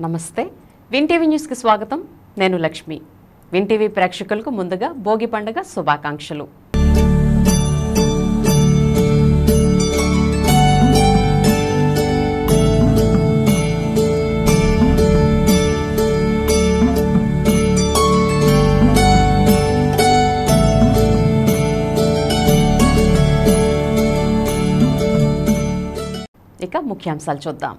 నమస్తే win TV న్యూస్కి స్వాగతం నేను లక్ష్మి విన్ టీవీ ప్రేక్షకులకు ముందుగా భోగి పండుగ శుభాకాంక్షలు ఇక ముఖ్యాంశాలు చూద్దాం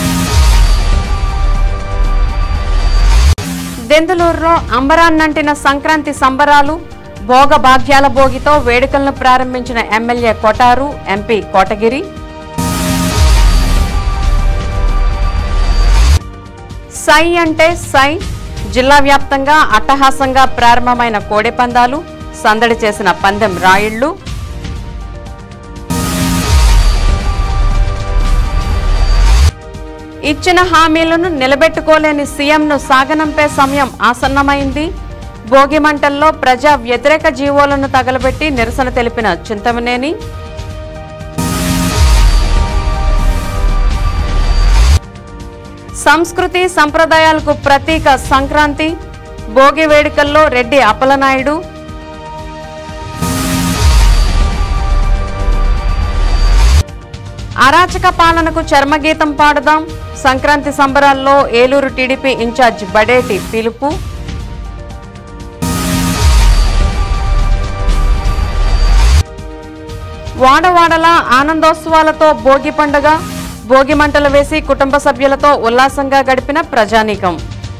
దెందులూరులో అంబరాన్నంటిన సంక్రాంతి సంబరాలు భోగ భాగ్యాల భోగితో వేడుకలను ప్రారంభించిన ఎమ్మెల్యే కొటారు ఎంపీ కోటగిరి సై అంటే సై జిల్లా వ్యాప్తంగా అట్టహాసంగా ప్రారంభమైన కోడెపందాలు సందడి చేసిన పందెం రాయిళ్లు ఇచ్చిన హామీలను నిలబెట్టుకోలేని సీఎంను సాగనంపే సమయం ఆసన్నమైంది భోగి మంటల్లో ప్రజా వ్యతిరేక జీవోలను తగలబెట్టి నిరసన తెలిపిన చింతమనేని సంస్కృతి సంప్రదాయాలకు ప్రతీక సంక్రాంతి భోగి వేడుకల్లో రెడ్డి అప్పలనాయుడు అరాచక పాలనకు చర్మగీతం పాడుదాం సంక్రాంతి సంబరాల్లో ఏలూరు టీడీపీ ఇన్ఛార్జ్ బడేటి పిలుపు వాడవాడలా ఆనందోత్సవాలతో భోగి పండుగ భోగి మంటలు వేసి కుటుంబ సభ్యులతో ఉల్లాసంగా గడిపిన ప్రజానీకం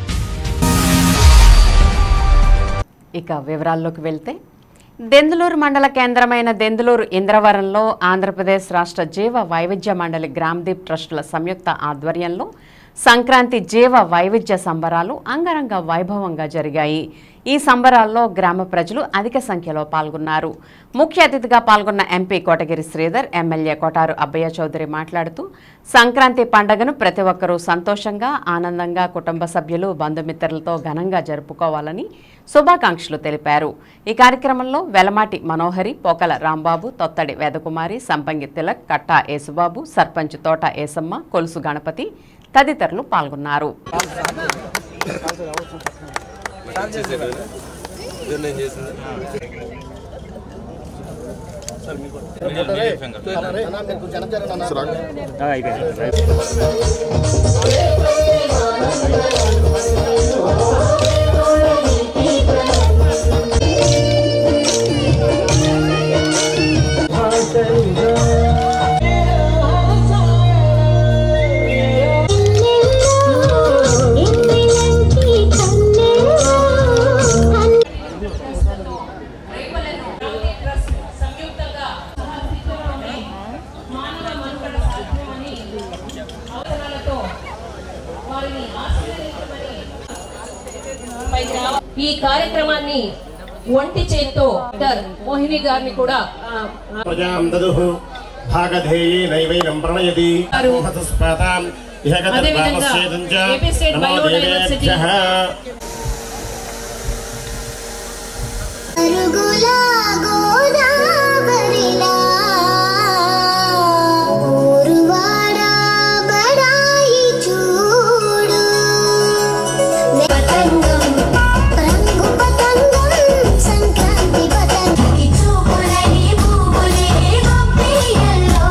ఇక వివరాల్లోకి వెళ్తే దెందులూరు మండల కేంద్రమైన దెందులూరు ఇంద్రవరంలో ఆంధ్రప్రదేశ్ రాష్ట్ర జీవ వైవిధ్య మండలి గ్రామ్దీప్ ట్రస్టుల సంయుక్త ఆధ్వర్యంలో సంక్రాంతి జీవ వైవిధ్య సంబరాలు అంగరంగ వైభవంగా జరిగాయి ఈ సంబరాల్లో గ్రామ ప్రజలు అధిక సంఖ్యలో పాల్గొన్నారు ముఖ్య అతిథిగా పాల్గొన్న ఎంపీ కోటగిరి శ్రీధర్ ఎమ్మెల్యే కొటారు అబ్బయ్య చౌదరి మాట్లాడుతూ సంక్రాంతి పండుగను ప్రతి ఒక్కరూ సంతోషంగా ఆనందంగా కుటుంబ సభ్యులు బంధుమిత్రులతో ఘనంగా జరుపుకోవాలని శుభాకాంక్షలు తెలిపారు ఈ కార్యక్రమంలో వెలమాటి మనోహరి పోకల రాంబాబు తొత్తడి వేదకుమారి సంపంగి తిలక్ కట్టా యేసుబాబు సర్పంచ్ తోట ఏసమ్మ కొలుసు గణపతి తదితరులు పాల్గొన్నారు ఎన్నెలంటి కన్నెలో ఈ కార్యక్రమాన్ని ఒంటి చేత్తో డాక్టర్ మోహిని గారిని కూడా ఆ, ఆ, ప్రజాం దదుః భాగధేయే నైవైనం ప్రణయతి గారు. హతస్పాతాం ఇహ అదేవిధంగా గతద్వాపస్యేదం చ ఏపీ స్టేట్ నమో బయోడైవర్సిటీ దేవేభ్యః అరుగులా గోదావరిలా ఊరువాడ బడాయి చూడు పతంగం రంగు పతంగం సంక్రాంతి పతంగం చూపులని పువ్వులే గొప్పియల్లో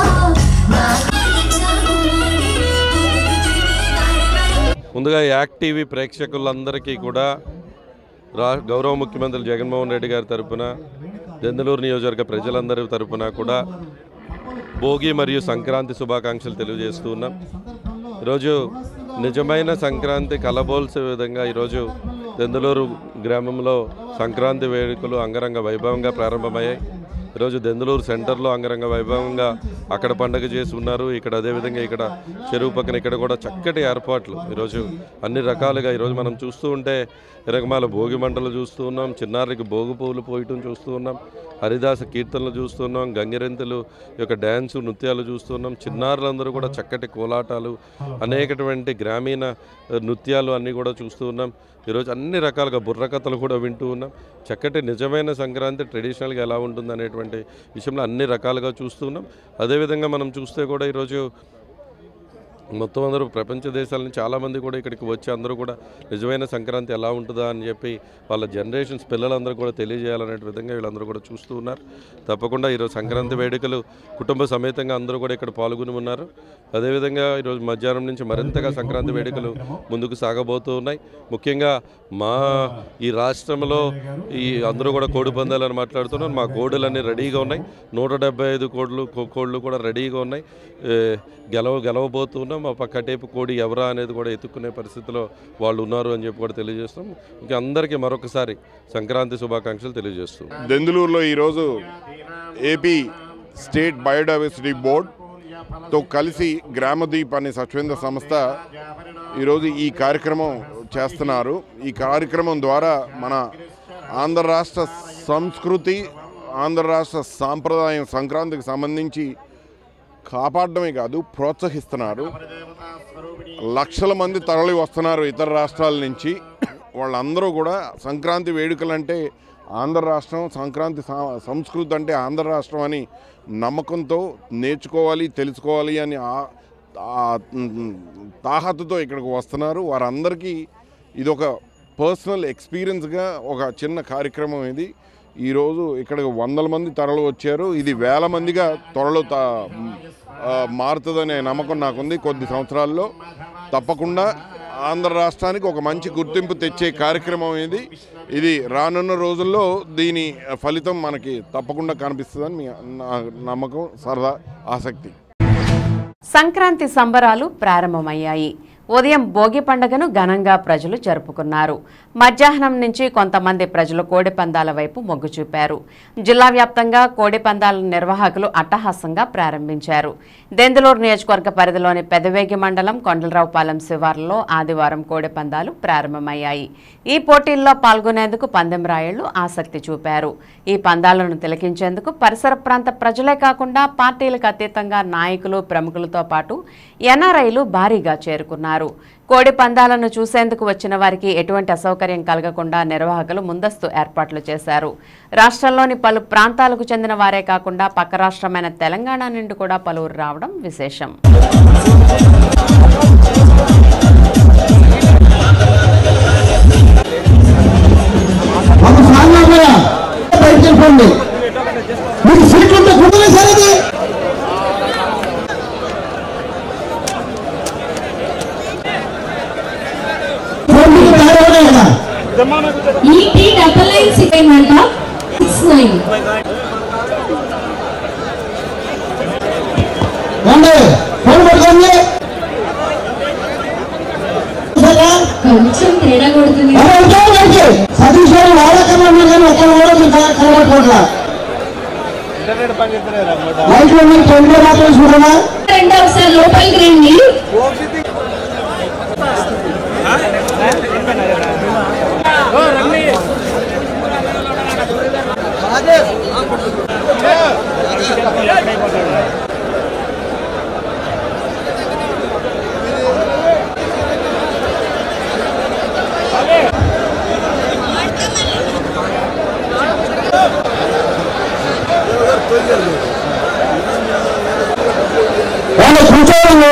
ముందుగా యాక్ టీవీ ప్రేక్షకులందరికీ కూడా రా గౌరవ ముఖ్యమంత్రి జగన్మోహన్ రెడ్డి గారి తరపున దెందులూరు నియోజకవర్గ ప్రజలందరి తరపున కూడా భోగి మరియు సంక్రాంతి శుభాకాంక్షలు తెలియజేస్తూ ఉన్నాం ఈరోజు నిజమైన సంక్రాంతి కలబోల్సే విధంగా ఈరోజు దెందులూరు గ్రామంలో సంక్రాంతి వేడుకలు అంగరంగ వైభవంగా ప్రారంభమయ్యాయి ఈరోజు దెందులూరు సెంటర్లో అంగరంగ వైభవంగా అక్కడ పండగ చేసి ఉన్నారు ఇక్కడ అదేవిధంగా ఇక్కడ చెరువు పక్కన ఇక్కడ కూడా చక్కటి ఏర్పాట్లు ఈరోజు అన్ని రకాలుగా ఈరోజు మనం చూస్తూ ఉంటే రకమాల భోగి మంటలు చూస్తూ ఉన్నాం చిన్నారికి భోగి పువ్వులు పోయటం చూస్తూ ఉన్నాం హరిదాస కీర్తనలు చూస్తున్నాం గంగిరెంతులు ఈ యొక్క డ్యాన్సు నృత్యాలు చూస్తున్నాం చిన్నారులందరూ కూడా చక్కటి కోలాటాలు అనేకటువంటి గ్రామీణ ఆ, నృత్యాలు అన్నీ కూడా చూస్తూ ఉన్నాం ఈరోజు అన్ని రకాలుగా బుర్రకథలు కూడా వింటూ ఉన్నాం చక్కటి నిజమైన సంక్రాంతి ట్రెడిషనల్గా ఎలా ఉంటుంది అనేటువంటి విషయంలో అన్ని రకాలుగా చూస్తూ ఉన్నాం అదేవిధంగా మనం చూస్తే కూడా ఈరోజు మొత్తం అందరూ ప్రపంచ దేశాల నుంచి చాలామంది కూడా ఇక్కడికి వచ్చి అందరూ కూడా నిజమైన సంక్రాంతి ఎలా ఉంటుందా అని చెప్పి వాళ్ళ జనరేషన్స్ పిల్లలందరూ కూడా తెలియజేయాలనే విధంగా వీళ్ళందరూ కూడా చూస్తూ ఉన్నారు తప్పకుండా ఈరోజు సంక్రాంతి వేడుకలు కుటుంబ సమేతంగా అందరూ కూడా ఇక్కడ పాల్గొని ఉన్నారు అదేవిధంగా ఈరోజు మధ్యాహ్నం నుంచి మరింతగా సంక్రాంతి వేడుకలు ముందుకు సాగబోతూ ఉన్నాయి ముఖ్యంగా మా ఈ రాష్ట్రంలో ఈ అందరూ కూడా కోడి పందాలని మాట్లాడుతున్నారు మా కోడులన్నీ రెడీగా ఉన్నాయి నూట డెబ్బై ఐదు కోళ్ళు కో- కోళ్ళు కూడా రెడీగా ఉన్నాయి ఏ, గెలవ గెలవబోతున్నాం మా పక్క టేపు కోడి ఎవరా అనేది కూడా ఎత్తుక్కునే పరిస్థితిలో వాళ్ళు ఉన్నారు అని చెప్పి కూడా తెలియజేస్తాం ఇంకా అందరికీ మరొకసారి సంక్రాంతి శుభాకాంక్షలు తెలియజేస్తాం దెందులూరులో ఈరోజు ఏపీ స్టేట్ బయోడైవర్సిటీ బోర్డ్తో కలిసి గ్రామదీప్ అనే స్వచ్ఛంద సంస్థ ఈరోజు ఈ కార్యక్రమం చేస్తున్నారు ఈ కార్యక్రమం ద్వారా మన ఆంధ్ర రాష్ట్ర సంస్కృతి ఆంధ్ర రాష్ట్ర సాంప్రదాయం సంక్రాంతికి సంబంధించి కాపాడడమే కాదు ప్రోత్సహిస్తున్నారు లక్షల మంది తరలి వస్తున్నారు ఇతర రాష్ట్రాల నుంచి వాళ్ళందరూ కూడా సంక్రాంతి వేడుకలంటే ఆంధ్ర రాష్ట్రం సంక్రాంతి సా- సంస్కృతి అంటే ఆంధ్ర రాష్ట్రం అని నమ్మకంతో నేర్చుకోవాలి తెలుసుకోవాలి అని ఆ- ఆ తాహతుతో ఇక్కడికి వస్తున్నారు వారందరికీ ఇది ఒక పర్సనల్ ఎక్స్పీరియన్స్గా ఒక చిన్న కార్యక్రమం ఇది ఈరోజు ఇక్కడికి వందల మంది తరలి వచ్చారు ఇది వేల మందిగా త్వరలో తా ఆ, మారుతుందనే నమ్మకం నాకుంది కొద్ది సంవత్సరాల్లో తప్పకుండా ఆంధ్ర రాష్ట్రానికి ఒక మంచి గుర్తింపు తెచ్చే కార్యక్రమం ఇది ఇది రానున్న రోజుల్లో దీని ఫలితం మనకి తప్పకుండా కనిపిస్తుందని మీ నా నమ్మకం సరదా ఆసక్తి సంక్రాంతి సంబరాలు ప్రారంభమయ్యాయి ఉదయం భోగి పండుగను ఘనంగా ప్రజలు జరుపుకున్నారు మధ్యాహ్నం నుంచి కొంతమంది ప్రజలు కోడి పందాల వైపు మొగ్గు చూపారు జిల్లా వ్యాప్తంగా కోడి పందాల నిర్వాహకులు అట్టహాసంగా ప్రారంభించారు దెందులూరు నియోజకవర్గ పరిధిలోని పెదవేగి మండలం కొండలరావుపాలెం శివార్లలో ఆదివారం కోడి పందాలు ప్రారంభమయ్యాయి ఈ పోటీల్లో పాల్గొనేందుకు పందెం రాయుళ్లు ఆసక్తి చూపారు ఈ పందాలను తిలకించేందుకు పరిసర ప్రాంత ప్రజలే కాకుండా పార్టీలకు అతీతంగా నాయకులు ప్రముఖులతో పాటు ఎన్ఆర్ఐలు భారీగా చేరుకున్నారు కోడి పందాలను చూసేందుకు వచ్చిన వారికి ఎటువంటి అసౌకర్యం కలగకుండా నిర్వాహకులు ముందస్తు ఏర్పాట్లు చేశారు రాష్ట్రంలోని పలు ప్రాంతాలకు చెందిన వారే కాకుండా పక్క రాష్ట్రమైన తెలంగాణ నుండి కూడా పలువురు రావడం విశేషం ఒక సాంగ్ కూడా బయట చెప్పండి మీకు సీట్లు ఉంటే కుదరలే సార్ అది ఫోన్లు తయారవడే కదా ఈటీ డబల్ నైన్ సెకండ్ అంట సిక్స్ నైన్ రండి ఫోన్ పట్టుకోండి సరేనా? కొంచెం తేడా కొడుతుంది అరే ఉద్యోగం వచ్చి సతీష్ గారు వాడకన్నా ఉన్నా కానీ ఒక్క కూడా మీకు కనబడుకోవట్లా లైట్లు ఉన్నాయి ట్వంటీ మాత్రం చూడమా రెండో ఒకసారి లోపలికి రండి వాళ్ళు కూర్చోండి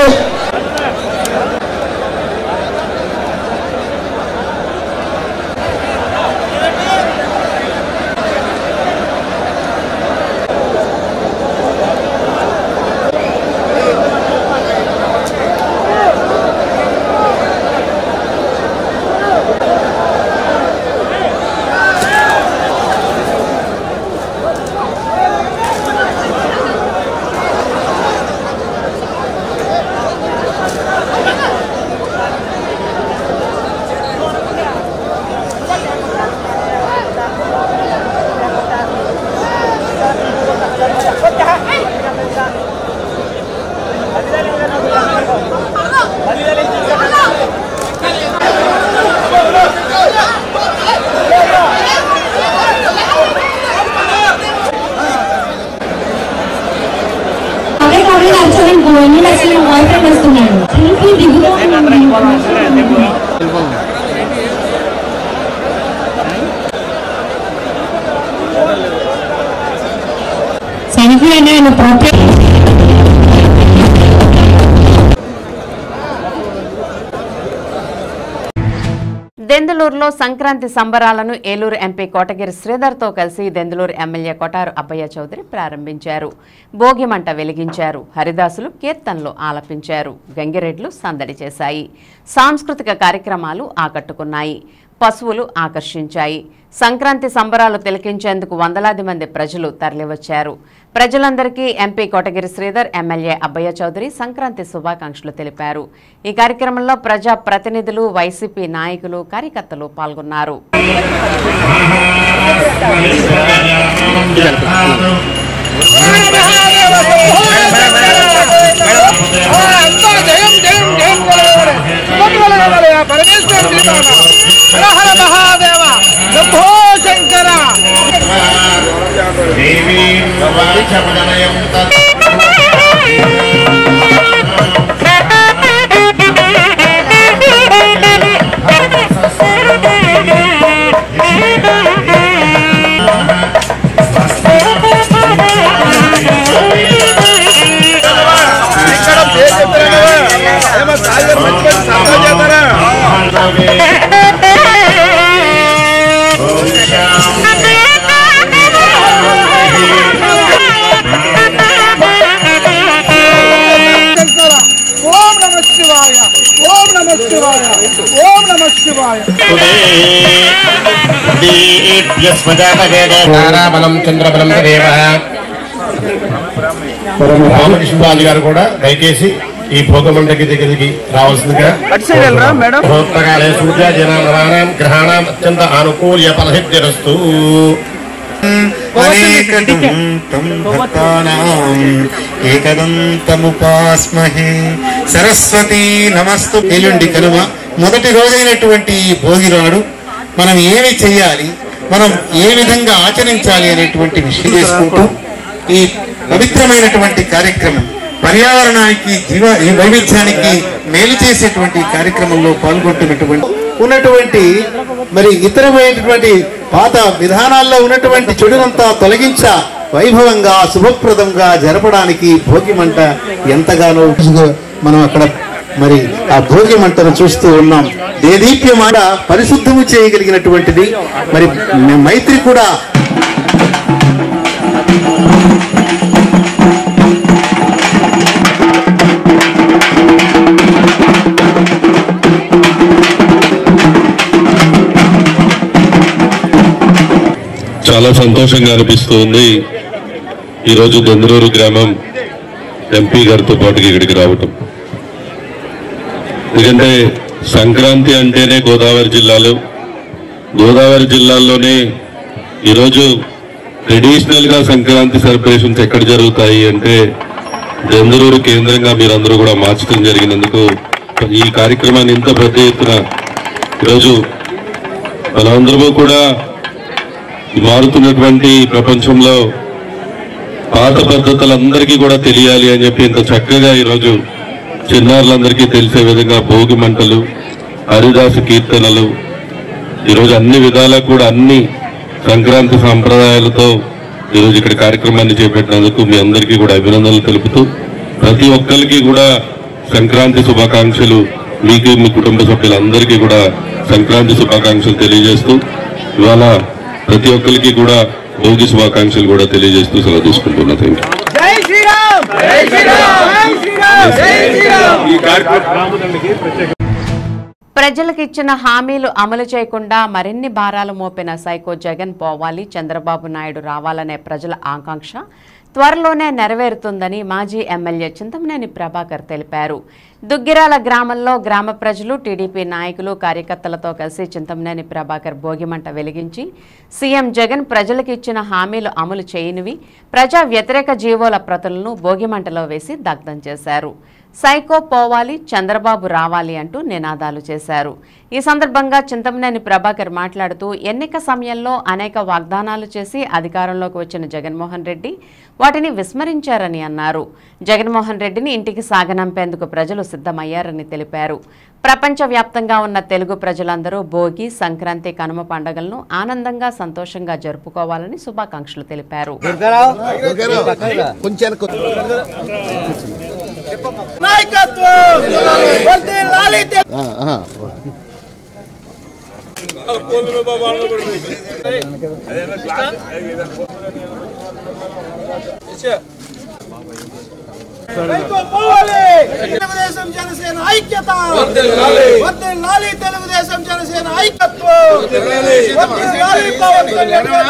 అవే కావాలి అర్చన గోవింద అసలు బాయ్ ఫ్రెండ్ వస్తున్నాడు ఇంటికి దిగుతూ సెల్ఫీ అంటే నేను ప్రోగ్రామ్ దెందులూరులో సంక్రాంతి సంబరాలను ఏలూరు ఎంపీ కోటగిరి శ్రీధర్తో కలిసి దెందులూరు ఎమ్మెల్యే కొటారు అబ్బయ్య చౌదరి ప్రారంభించారు భోగిమంట వెలిగించారు హరిదాసులు కీర్తనలు ఆలపించారు గంగిరెడ్లు సందడి చేశాయి సాంస్కృతిక కార్యక్రమాలు ఆకట్టుకున్నాయి పశువులు ఆకర్షించాయి సంక్రాంతి సంబరాలు తిలకించేందుకు వందలాది మంది ప్రజలు తరలివచ్చారు ప్రజలందరికీ ఎంపీ కోటగిరి శ్రీధర్ ఎమ్మెల్యే అబ్బయ్య చౌదరి సంక్రాంతి శుభాకాంక్షలు తెలిపారు ఈ కార్యక్రమంలో ప్రజా ప్రతినిధులు వైసీపీ నాయకులు కార్యకర్తలు పాల్గొన్నారు ఓం నమ శివాయ ఓం నమ శివాయ ఓం నమ శివాయ తారాబలం చంద్రబలం దేవ రామకృష్ణరాజు గారు కూడా దయచేసి ఈ భోగమండకి దగ్గరికి రావాల్సిందిగా భోక్తకాలే సూర్యాజనాం గ్రహాణం అత్యంత ఆనుకూల్య ఫలసిద్ధిరస్తు ఏకదంతముపాస్మహే సరస్వతి నమస్తు ఎల్లుండి కనుమ మొదటి రోజైనటువంటి ఈ భోగినాడు మనం ఏమి చేయాలి మనం ఏ విధంగా ఆచరించాలి అనేటువంటి విషయం చేసుకుంటూ ఈ పవిత్రమైనటువంటి కార్యక్రమం పర్యావరణానికి జీవ ఈ వైవిధ్యానికి మేలు చేసేటువంటి కార్యక్రమంలో పాల్గొంటున్నటువంటి ఉన్నటువంటి మరి ఇతరమైనటువంటి పాత విధానాల్లో ఉన్నటువంటి చెడునంతా తొలగించ వైభవంగా శుభప్రదంగా జరపడానికి భోగి మంట ఎంతగానో మనం అక్కడ మరి ఆ భోగి మంటను చూస్తూ ఉన్నాం దేదీప్యమాట పరిశుద్ధము చేయగలిగినటువంటిది మరి మైత్రి కూడా చాలా సంతోషంగా అనిపిస్తుంది ఈరోజు దెందులూరు గ్రామం ఎంపీ గారితో పాటుగా ఇక్కడికి రావటం ఎందుకంటే సంక్రాంతి అంటేనే గోదావరి జిల్లాలో గోదావరి జిల్లాల్లోనే ఈరోజు ట్రెడిషనల్ గా సంక్రాంతి సెలబ్రేషన్స్ ఎక్కడ జరుగుతాయి అంటే దెందులూరు కేంద్రంగా మీరందరూ కూడా మార్చడం జరిగినందుకు ఈ కార్యక్రమాన్ని ఇంత పెద్ద ఎత్తున ఈరోజు మనందరము కూడా ఈ మారుతున్నటువంటి ప్రపంచంలో పాత పద్ధతులందరికీ కూడా తెలియాలి అని చెప్పి ఇంత చక్కగా ఈరోజు చిన్నారులందరికీ తెలిసే విధంగా భోగి మంటలు హరిదాసు కీర్తనలు ఈరోజు అన్ని విధాలా కూడా అన్ని సంక్రాంతి సాంప్రదాయాలతో ఈరోజు ఇక్కడ కార్యక్రమాన్ని చేపట్టినందుకు మీ అందరికీ కూడా అభినందనలు తెలుపుతూ ప్రతి ఒక్కరికి కూడా సంక్రాంతి శుభాకాంక్షలు మీకు మీ కుటుంబ సభ్యులందరికీ కూడా సంక్రాంతి శుభాకాంక్షలు తెలియజేస్తూ ఇవాళ ప్రతి ఒక్కరికి కూడా భోగి శుభాకాంక్షలు కూడా తెలియజేస్తూ సెలవు తీసుకుంటున్నా థ్యాంక్ యూ జై శ్రీరామ్ జై శ్రీరామ్ జై శ్రీరామ్ జై శ్రీరామ్ ఈ కార్యక్రమం ప్రజలకు ఇచ్చిన హామీలు అమలు చేయకుండా మరిన్ని భారాలు మోపిన సైకో జగన్ పోవాలి చంద్రబాబు నాయుడు రావాలనే ప్రజల ఆకాంక్ష త్వరలోనే నెరవేరుతుందని మాజీ ఎమ్మెల్యే చింతమనేని ప్రభాకర్ తెలిపారు దుగ్గిరాల గ్రామంలో గ్రామ ప్రజలు టీడీపీ నాయకులు కార్యకర్తలతో కలిసి చింతమనేని ప్రభాకర్ భోగిమంట వెలిగించి సీఎం జగన్ ప్రజలకు ఇచ్చిన హామీలు అమలు చేయనివి ప్రజా వ్యతిరేక జీవోల ప్రతులను భోగిమంటలో వేసి దగ్ధం చేశారు సైకో పోవాలి చంద్రబాబు రావాలి అంటూ నినాదాలు చేశారు ఈ సందర్భంగా చింతమనేని ప్రభాకర్ మాట్లాడుతూ ఎన్నిక సమయంలో అనేక వాగ్దానాలు చేసి అధికారంలోకి వచ్చిన జగన్మోహన్ రెడ్డి వాటిని విస్మరించారని అన్నారు జగన్మోహన్ రెడ్డిని ఇంటికి సాగనంపేందుకు ప్రజలు సిద్ధమయ్యారని తెలిపారు ప్రపంచవ్యాప్తంగా ఉన్న తెలుగు ప్రజలందరూ భోగి సంక్రాంతి కనుమ పండుగలను ఆనందంగా సంతోషంగా జరుపుకోవాలని శుభాకాంక్షలు తెలిపారు నాయకత్వం వర్ధిల్లాలి తె- తెలుగుదేశం జనసేన ఐక్యత వర్ధిల్లాలి తెలుగుదేశం జనసేన ఐక్యత్వం వర్ధిల్లాలి పవన్ కళ్యాణ్ గారి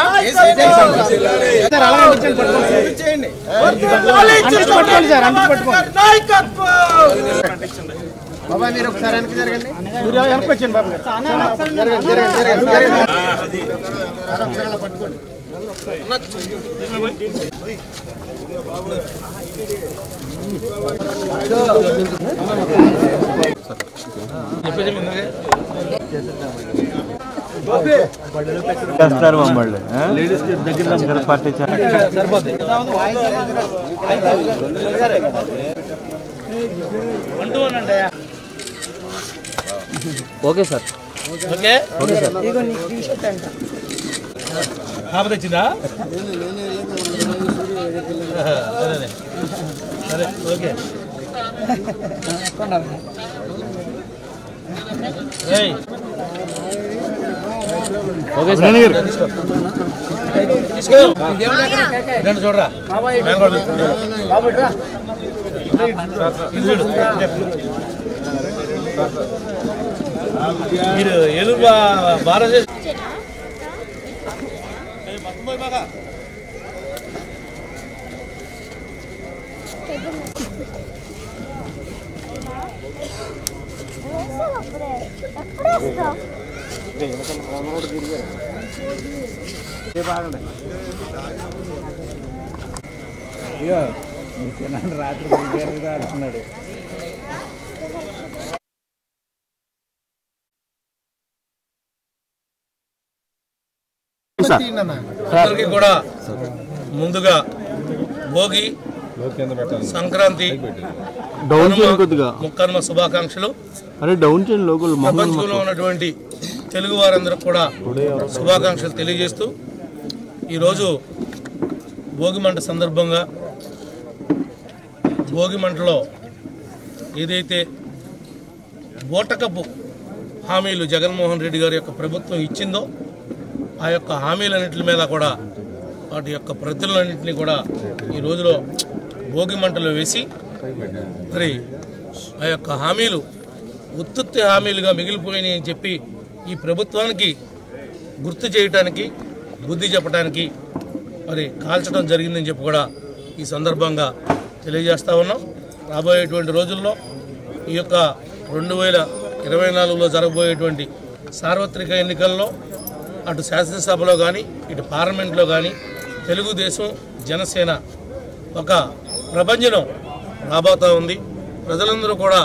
నాయకత్వం. వర్ధిల్లాలి చంద్రబాబు గారి నాయకత్వం బాబా మీరు ఒకసారి వెనక్కి జరగండి మీరు వెనక్కి వచ్చండి బాబు గారు. జరగండి జరగండి జరగండి జరగండి చేస్తారు మమ్మల్ని లేడీస్ దగ్గర దగ్గర party okay sir okay okay sir కాకపోతే వచ్చిందా సరే సరే ఓకే ఏయ్ ఓకే సార్ తీసుకో తీసుకో రెండు చూడరా నేను కూడా తీసుకుంటా. ఇది చూడు మీరు ఏలూరు బా- భారతదేశ రాత్రి ఆడుతున్నాడు అందరికీ కూడా ముందుగా భోగి సంక్రాంతి డౌన్ చేయండి కొద్దిగా ముక్కర్మ శుభాకాంక్షలు అరే డౌన్ చేయండి లోకల్ ప్రపంచంలో ఉన్నటువంటి తెలుగు వారందరికి కూడా శుభాకాంక్షలు తెలియజేస్తూ ఈరోజు భోగి మంట సందర్భంగా భోగి మంటలో ఏదైతే బోటకపు హామీలు జగన్మోహన్ రెడ్డి గారి యొక్క ప్రభుత్వం ఇచ్చిందో ఆ యొక్క హామీలన్నింటి మీద కూడా వాటి యొక్క ప్రతులన్నింటినీ కూడా ఈ రోజులో భోగి మంటలో వేసి మరి ఆ యొక్క హామీలు ఉత్తుత్తి హామీలుగా మిగిలిపోయినాయి అని చెప్పి ఈ ప్రభుత్వానికి గుర్తు చేయటానికి బుద్ధి చెప్పడానికి మరి కాల్చడం జరిగిందని చెప్పి కూడా ఈ సందర్భంగా తెలియజేస్తా ఉన్నాం రాబోయేటువంటి రోజుల్లో ఈ యొక్క రెండు వేల ఇరవై నాలుగులో జరగబోయేటువంటి సార్వత్రిక ఎన్నికల్లో అటు శాసనసభలో కానీ ఇటు పార్లమెంట్లో కానీ తెలుగుదేశం జనసేన ఒక ప్రపంచం రాబోతూ ఉంది ప్రజలందరూ కూడా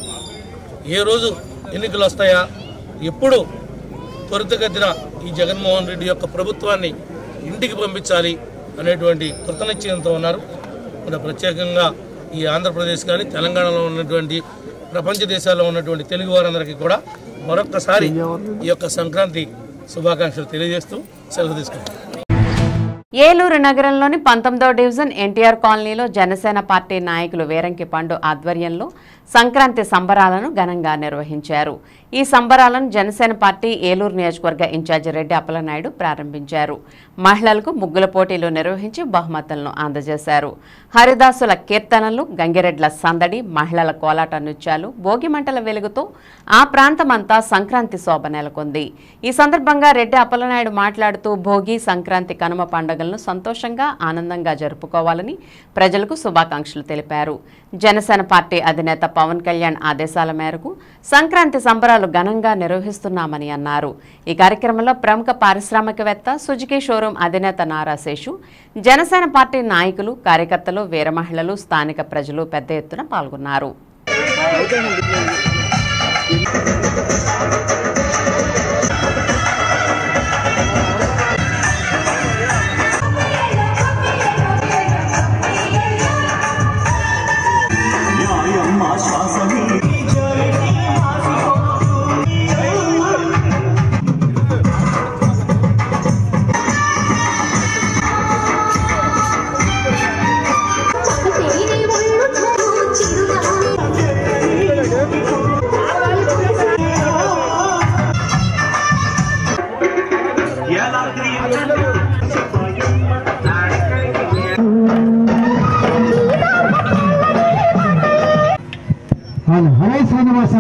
ఏ రోజు ఎన్నికలు వస్తాయా ఎప్పుడు త్వరితగతిన ఈ జగన్మోహన్ రెడ్డి యొక్క ప్రభుత్వాన్ని ఇంటికి పంపించాలి అనేటువంటి కృతనిశ్చయంతో ఉన్నారు మరి ప్రత్యేకంగా ఈ ఆంధ్రప్రదేశ్ కానీ తెలంగాణలో ఉన్నటువంటి ప్రపంచ దేశాల్లో ఉన్నటువంటి తెలుగు వారందరికీ కూడా మరొక్కసారి ఈ యొక్క సంక్రాంతి శుభాకాంక్షలు తెలియజేస్తూ సెలవు తీసుకుంటాం ఏలూరు నగరంలోని పంతొమ్మిదో డివిజన్ ఎన్టీఆర్ కాలనీలో జనసేన పార్టీ నాయకులు వేరంకి పండు ఆధ్వర్యంలో సంక్రాంతి సంబరాలను ఘనంగా నిర్వహించారు ఈ సంబరాలను జనసేన పార్టీ ఏలూరు నియోజకవర్గ ఇన్ఛార్జి రెడ్డి అప్పలనాయుడు ప్రారంభించారు మహిళలకు ముగ్గుల పోటీలు నిర్వహించి బహుమతులను అందజేశారు హరిదాసుల కీర్తనలు గంగిరెడ్ల సందడి మహిళల కోలాట నృత్యాలు భోగి మంటల వెలుగుతో ఆ ప్రాంతమంతా సంక్రాంతి శోభ నెలకొంది ఈ సందర్భంగా రెడ్డి అప్పలనాయుడు మాట్లాడుతూ భోగి సంక్రాంతి కనుమ పండుగలను సంతోషంగా ఆనందంగా జరుపుకోవాలని ప్రజలకు శుభాకాంక్షలు తెలిపారు జనసేన పార్టీ అధినేత పవన్ కళ్యాణ్ ఆదేశాల మేరకు సంక్రాంతి సంబరాలు ఘనంగా నిర్వహిస్తున్నామని అన్నారు ఈ కార్యక్రమంలో ప్రముఖ పారిశ్రామికవేత్త సుజుకి షోరూం అధినేత నారా శేషు జనసేన పార్టీ నాయకులు కార్యకర్తలు వీర మహిళలు స్థానిక ప్రజలు పెద్ద ఎత్తున పాల్గొన్నారు చిరునవ్వు హలో హరే శ్రీనివాస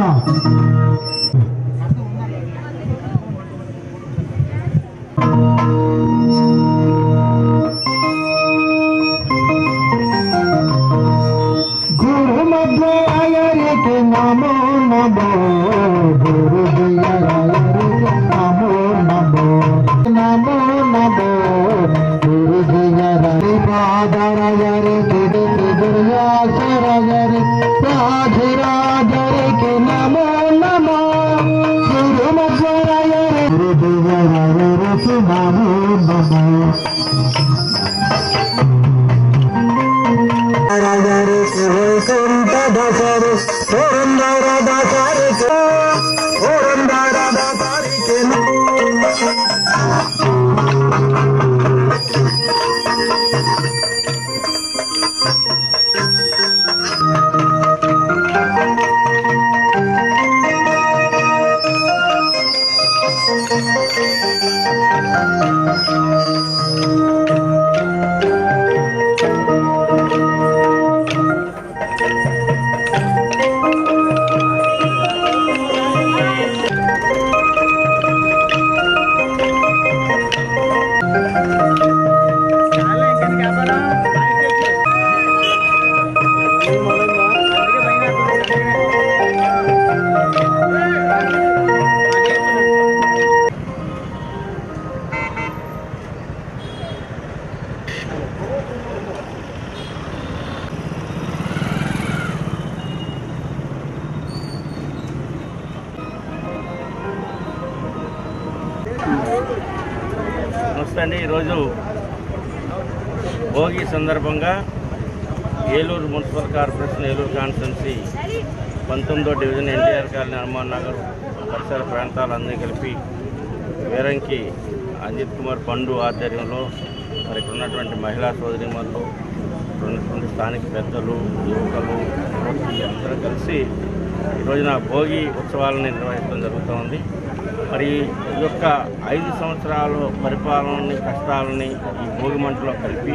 గురు మధ్య ఆయరికి నమో నమో గురు దియరికి నమో నమో నమో నమో గురు దియరి పాదరయరికి దుర్యాసరయరి రాజరాజరికి నమో నమో గురు మధ్య ఆయరి గురు దియరికి నమో నమో రాజరికి వైకుంఠ దశరి పురందర దశరికి పురందర దశరికి నమస్తే అండి ఈరోజు భోగి సందర్భంగా Eluru municipal corporation Eluru constituency పంతొమ్మిదో division NTR colony Hanuman Nagar పరిసర ప్రాంతాలన్నీ కలిపి వీరంకి అంజిత్ కుమార్ పండు ఆధ్వర్యంలో మరి ఇక్కడ ఉన్నటువంటి మహిళా సోదరిమణులు ఇక్కడ ఉన్నటువంటి స్థానిక పెద్దలు యువకులు యువకులు అందరూ కలిసి ఈ రోజున భోగి ఉత్సవాలను నిర్వహించడం జరుగుతోంది మరి ఈ యొక్క ఐదు సంవత్సరాల పరిపాలనని కష్టాలని ఈ భోగి మంటలో కలిపి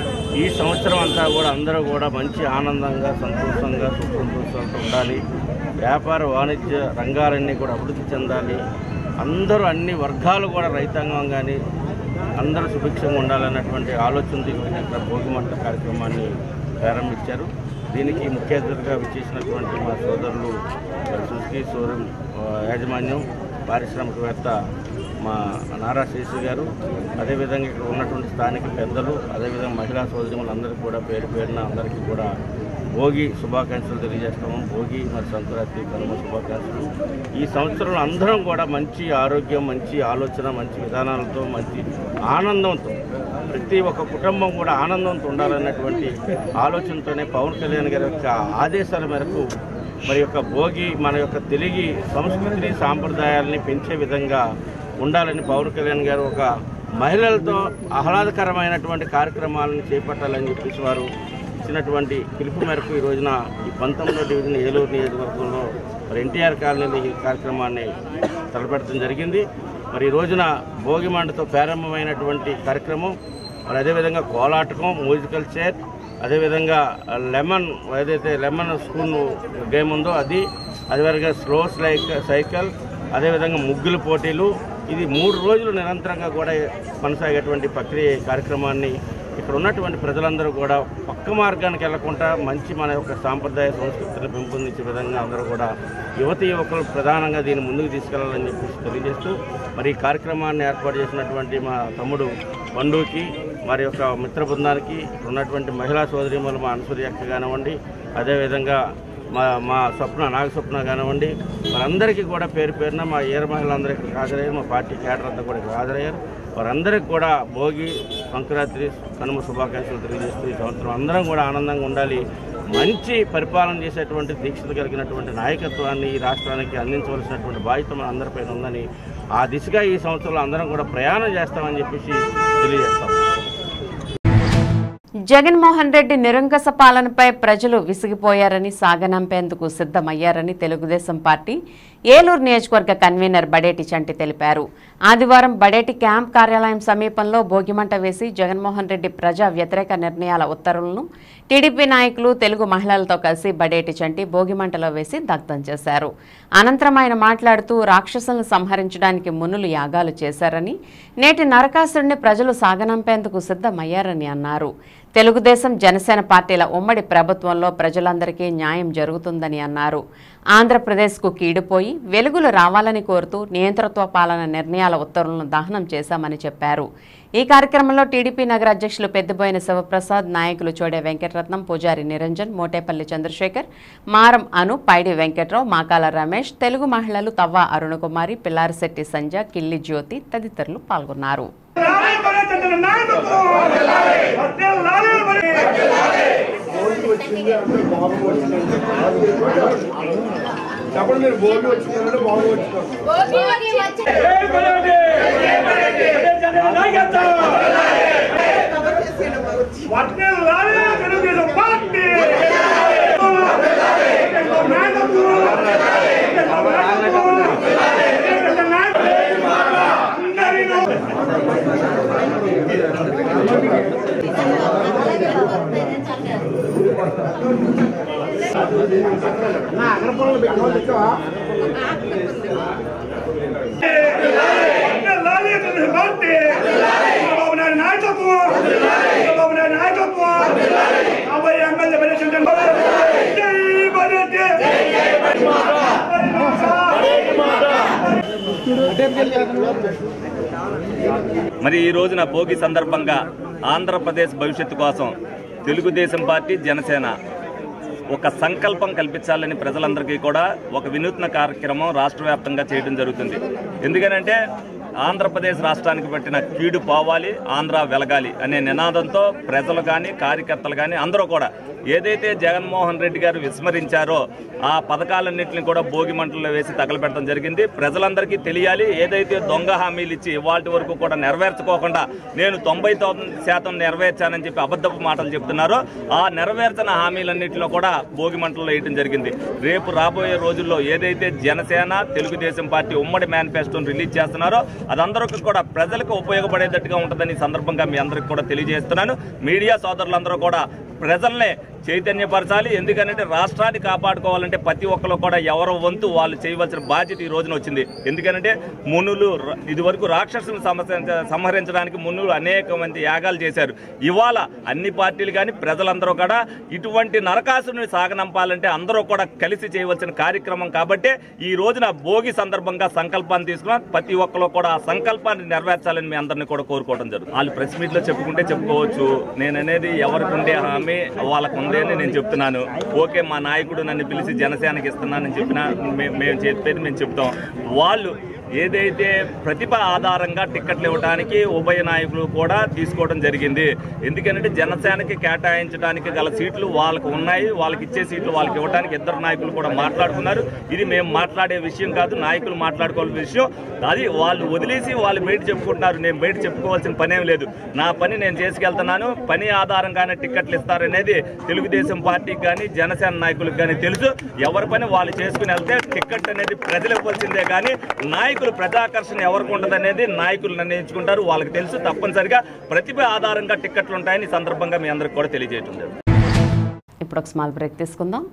ఈ సంవత్సరం అంతా కూడా అందరూ కూడా మంచి ఆనందంగా సంతోషంగా సుఖ సంతోషాలతో ఉండాలి వ్యాపార వాణిజ్య రంగాలన్నీ కూడా అభివృద్ధి చెందాలి అందరూ అన్ని వర్గాలు కూడా రైతాంగం కానీ అందరూ సుభిక్షంగా ఉండాలన్నటువంటి ఆలోచనతో ఈరోజు ఇక్కడ భోగి మంట కార్యక్రమాన్ని ప్రారంభించారు దీనికి ముఖ్య అతిథిగా విచ్చేసినటువంటి మా సోదరులు మరి సుజుకి షోరూమ్ ఆ, యాజమాన్యం పారిశ్రామికవేత్త మా నారా శేషు గారు అదేవిధంగా ఇక్కడ ఉన్నటువంటి స్థానిక పెద్దలు అదేవిధంగా మహిళా సోదరిములందరికీ కూడా పేరు పేరున అందరికీ కూడా భోగి శుభాకాంక్షలు తెలియజేస్తాము భోగి మరి సంక్రాంతి కనుమ శుభాకాంక్షలు ఈ సంవత్సరంలో అందరం కూడా మంచి ఆరోగ్యం మంచి ఆలోచన మంచి విధానాలతో మంచి ఆనందంతో ప్రతి ఒక్క కుటుంబం కూడా ఆనందంతో ఉండాలన్నటువంటి ఆలోచనతోనే పవన్ కళ్యాణ్ గారి యొక్క ఆదేశాల మేరకు మరి యొక్క భోగి మన యొక్క తెలుగు సంస్కృతిని సాంప్రదాయాలని పెంచే విధంగా ఉండాలని పవన్ కళ్యాణ్ గారు ఒక మహిళలతో ఆహ్లాదకరమైనటువంటి కార్యక్రమాలను చేపట్టాలని చెప్పేసి వారు ఇచ్చినటువంటి పిలుపు మేరకు ఈ రోజున ఈ పంతొమ్మిదో డివిజన్ ఏలూరు నియోజకవర్గంలో మరి ఎన్టీఆర్ కాలనీలో ఈ కార్యక్రమాన్ని తలపెట్టడం జరిగింది మరి ఈ రోజున భోగి మంటతో ప్రారంభమైనటువంటి కార్యక్రమం మరి అదేవిధంగా కోలాటకం మ్యూజికల్ చైర్ అదేవిధంగా లెమన్ ఏదైతే లెమన్ స్పూన్ గేమ్ ఉందో అది అదేవిధంగా స్లో స్లైక్ సైకిల్ అదేవిధంగా ముగ్గుల పోటీలు ఇది మూడు రోజులు నిరంతరంగా కూడా కొనసాగేటువంటి ప్రక్రియ కార్యక్రమాన్ని ఇక్కడ ఉన్నటువంటి ప్రజలందరూ కూడా పక్క మార్గానికి వెళ్లకుండా మంచి మన యొక్క సాంప్రదాయ సంస్కృతిని పెంపొందించే విధంగా అందరూ కూడా యువతి యువకులు ప్రధానంగా దీన్ని ముందుకు తీసుకెళ్లాలని చెప్పేసి తెలియజేస్తూ మరి ఈ కార్యక్రమాన్ని ఏర్పాటు చేసినటువంటి మా తమ్ముడు పండుకి వారి యొక్క మిత్ర బృందానికి ఇక్కడ ఉన్నటువంటి మహిళా సోదరిమలు మా అనసూరి అక్క కానివ్వండి అదేవిధంగా మా మా స్వప్న నాగ స్వప్న కానివ్వండి వారందరికీ కూడా పేరు పేరున మా ఏర మహిళలందరూ ఇక్కడికి హాజరయ్యారు మా పార్టీ కేడర్ అంతా కూడా ఇక్కడ హాజరయ్యారు వారందరికీ కూడా భోగి సంక్రాంతి కనుమ శుభాకాంక్షలు తెలియజేస్తూ ఈ సంవత్సరం అందరం కూడా ఆనందంగా ఉండాలి మంచి పరిపాలన చేసేటువంటి దీక్షత కలిగినటువంటి నాయకత్వాన్ని ఈ రాష్ట్రానికి అందించవలసినటువంటి బాధ్యత మన అందరిపైన ఉందని ఆ దిశగా ఈ సంవత్సరంలో అందరం కూడా ప్రయాణం చేస్తామని చెప్పేసి తెలియజేస్తాం జగన్మోహన్ రెడ్డి నిరంకుశ పాలనపై ప్రజలు విసిగిపోయారని సాగనంపేందుకు సిద్ధమయ్యారని తెలుగుదేశం పార్టీ ఏలూరు నియోజకవర్గ కన్వీనర్ బడేటి చంటి తెలిపారు ఆదివారం బడేటి క్యాంప్ కార్యాలయం సమీపంలో భోగిమంట వేసి జగన్మోహన్ రెడ్డి ప్రజా వ్యతిరేక నిర్ణయాల ఉత్తర్వులను టీడీపీ నాయకులు తెలుగు మహిళలతో కలిసి బడేటి చంటి భోగిమంటలో వేసి దగ్ధం చేశారు అనంతరం ఆయన మాట్లాడుతూ రాక్షసులను సంహరించడానికి మునులు యాగాలు చేశారని నేటి నరకాసుడిని ప్రజలు సాగనంపేందుకు సిద్ధమయ్యారని అన్నారు తెలుగుదేశం జనసేన పార్టీల ఉమ్మడి ప్రభుత్వంలో ప్రజలందరికీ న్యాయం జరుగుతుందని అన్నారు ఆంధ్రప్రదేశ్కు కీడిపోయి వెలుగులు రావాలని కోరుతూ నియంతృత్వ పాలన నిర్ణయాల ఉత్తర్వులను దహనం చేశామని చెప్పారు ఈ కార్యక్రమంలో టీడీపీ నగర అధ్యక్షులు పెద్దబోయిన శివప్రసాద్ నాయకులు చోడే వెంకటరత్నం పూజారి నిరంజన్ మోటేపల్లి చంద్రశేఖర్ మారం అను పైడి వెంకట్రావు మాకాల రమేష్ తెలుగు మహిళలు తవ్వ అరుణకుమారి పిల్లారిశెట్టి సంజ కిల్లి జ్యోతి తదితరులు పాల్గొన్నారు చెప్పండి మీరు భోగి వచ్చిందంటే భోగి వచ్చినారు నా అగ్రపురంలో పెట్టుకోవాలి తెచ్చావా మరి ఈ రోజున భోగి సందర్భంగా ఆంధ్రప్రదేశ్ భవిష్యత్తు కోసం తెలుగుదేశం పార్టీ జనసేన ఒక సంకల్పం కల్పించాలని ప్రజలందరికీ కూడా ఒక వినూత్న కార్యక్రమం రాష్ట్ర వ్యాప్తంగా చేయడం జరుగుతుంది ఎందుకనంటే ఆంధ్రప్రదేశ్ రాష్ట్రానికి పెట్టిన కీడు పోవాలి ఆంధ్ర వెలగాలి అనే నినాదంతో ప్రజలు కానీ కార్యకర్తలు కానీ అందరూ కూడా ఏదైతే జగన్మోహన్ రెడ్డి గారు విస్మరించారో ఆ పథకాలన్నింటినీ కూడా భోగి మంటల్లో వేసి తగలబెట్టడం జరిగింది ప్రజలందరికీ తెలియాలి ఏదైతే దొంగ హామీలు ఇచ్చి ఇవాటి వరకు కూడా నెరవేర్చుకోకుండా నేను తొంభై శాతం నెరవేర్చానని చెప్పి అబద్ధపు మాటలు చెప్తున్నారో ఆ నెరవేర్చిన హామీలన్నింటిలో కూడా భోగి మంటల్లో వేయడం జరిగింది రేపు రాబోయే రోజుల్లో ఏదైతే జనసేన తెలుగుదేశం పార్టీ ఉమ్మడి మేనిఫెస్టోని రిలీజ్ చేస్తున్నారో అదందరికీ కూడా ప్రజలకు ఉపయోగపడేటట్టుగా ఉంటుందని ఈ సందర్భంగా మీ అందరికి కూడా తెలియజేస్తున్నాను మీడియా సోదరులందరూ కూడా ప్రజల్ని చైతన్యపరచాలి ఎందుకంటే రాష్ట్రాన్ని కాపాడుకోవాలంటే ప్రతి ఒక్కరు కూడా ఎవరో వంతు వాళ్ళు చేయవలసిన బాధ్యత ఈ రోజున వచ్చింది ఎందుకంటే మునులు ర- ఇదివరకు రాక్షసులను సమస్య సంహరించడానికి మునులు అనేక మంది యాగాలు చేశారు ఇవాళ అన్ని పార్టీలు కానీ ప్రజలందరూ కూడా ఇటువంటి నరకాసుని సాగనంపాలంటే అందరూ కూడా కలిసి చేయవలసిన కార్యక్రమం కాబట్టి ఈ రోజున భోగి సందర్భంగా సంకల్పాన్ని తీసుకున్నాం ప్రతి ఒక్కరు కూడా ఆ సంకల్పాన్ని నెరవేర్చాలని మీ అందరినీ కూడా కోరుకోవడం జరుగుతుంది వాళ్ళు ప్రెస్ మీట్ లో చెప్పుకుంటే చెప్పుకోవచ్చు నేను అనేది ఎవరికి ఉండే హామీ వాళ్ళకు ఉంది అని నేను చెప్తున్నాను ఓకే మా నాయకుడు నన్ను పిలిచి జనసేనకి ఇస్తున్నానని చెప్పినా మే- మేము చెప్పేది మేము చెప్తాం వాళ్ళు ఏదైతే ప్రతిభ ఆధారంగా టిక్కెట్లు ఇవ్వడానికి ఉభయ నాయకులు కూడా తీసుకోవడం జరిగింది ఎందుకంటే జనసేనకి కేటాయించడానికి గల సీట్లు వాళ్ళకు ఉన్నాయి వాళ్ళకి ఇచ్చే సీట్లు వాళ్ళకి ఇవ్వడానికి ఇద్దరు నాయకులు కూడా మాట్లాడుకున్నారు ఇది మేము మాట్లాడే విషయం కాదు నాయకులు మాట్లాడుకోవాల్సిన విషయం అది వాళ్ళు వదిలేసి వాళ్ళు బయట చెప్పుకుంటున్నారు నేను బయట చెప్పుకోవాల్సిన పనేం లేదు నా పని నేను చేసుకెళ్తున్నాను పని ఆధారంగానే టిక్కెట్లు ఇస్తారనేది తెలుగుదేశం పార్టీకి కానీ జనసేన నాయకులకు కానీ తెలుసు ఎవరి పని వాళ్ళు చేసుకుని వెళ్తే టిక్కెట్ అనేది ప్రజలు ఇవ్వాల్సిందే కానీ నాయకులు ప్రజాకర్షణ ఎవరికి ఉండదనేది నాయకులు నిర్ణయించుకుంటారు వాళ్ళకి తెలుసు తప్పనిసరిగా ప్రతిభ ఆధారంగా టిక్కెట్లు ఉంటాయని ఈ సందర్భంగా మీ అందరికి కూడా తెలియజేయటం జరుగుతుంది. ఇప్పుడు ఒక స్మాల్ బ్రేక్ తీసుకుందాం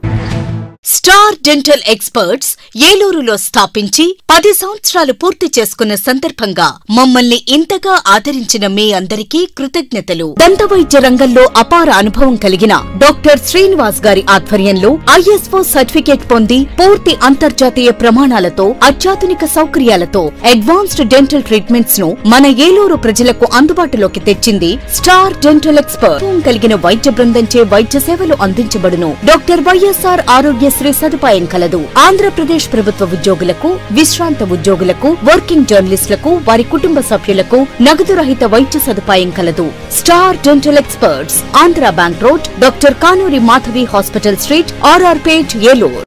స్టార్ డెంటల్ ఎక్స్పర్ట్స్ ఏలూరులో స్థాపించి పది సంవత్సరాలు పూర్తి చేసుకున్న సందర్భంగా మమ్మల్ని ఇంతగా ఆదరించిన మీ అందరికీ కృతజ్ఞతలు దంతవైద్య రంగంలో అపార అనుభవం కలిగిన డాక్టర్ శ్రీనివాస్ గారి ఆధ్వర్యంలో ఐఎస్ఓ సర్టిఫికేట్ పొంది పూర్తి అంతర్జాతీయ ప్రమాణాలతో అత్యాధునిక సౌకర్యాలతో అడ్వాన్స్డ్ డెంటల్ ట్రీట్మెంట్స్ ను మన ఏలూరు ప్రజలకు అందుబాటులోకి తెచ్చింది స్టార్ డెంటల్ ఎక్స్పర్ట్ అనుభవం కలిగిన వైద్య బృందంచే వైద్య సేవలు అందించబడును డాక్టర్ వైఎస్ఆర్ ఆరోగ్యశ్రీ సదుపాయం కలదు ఆంధ్రప్రదేశ్ ప్రభుత్వ ఉద్యోగులకు విశ్రాంత ఉద్యోగులకు వర్కింగ్ జర్నలిస్టులకు వారి కుటుంబ సభ్యులకు నగదు రహిత వైద్య సదుపాయం కలదు star dental experts Andhra bank road doctor Kanuri Madhavi hospital street RR Pet Eluru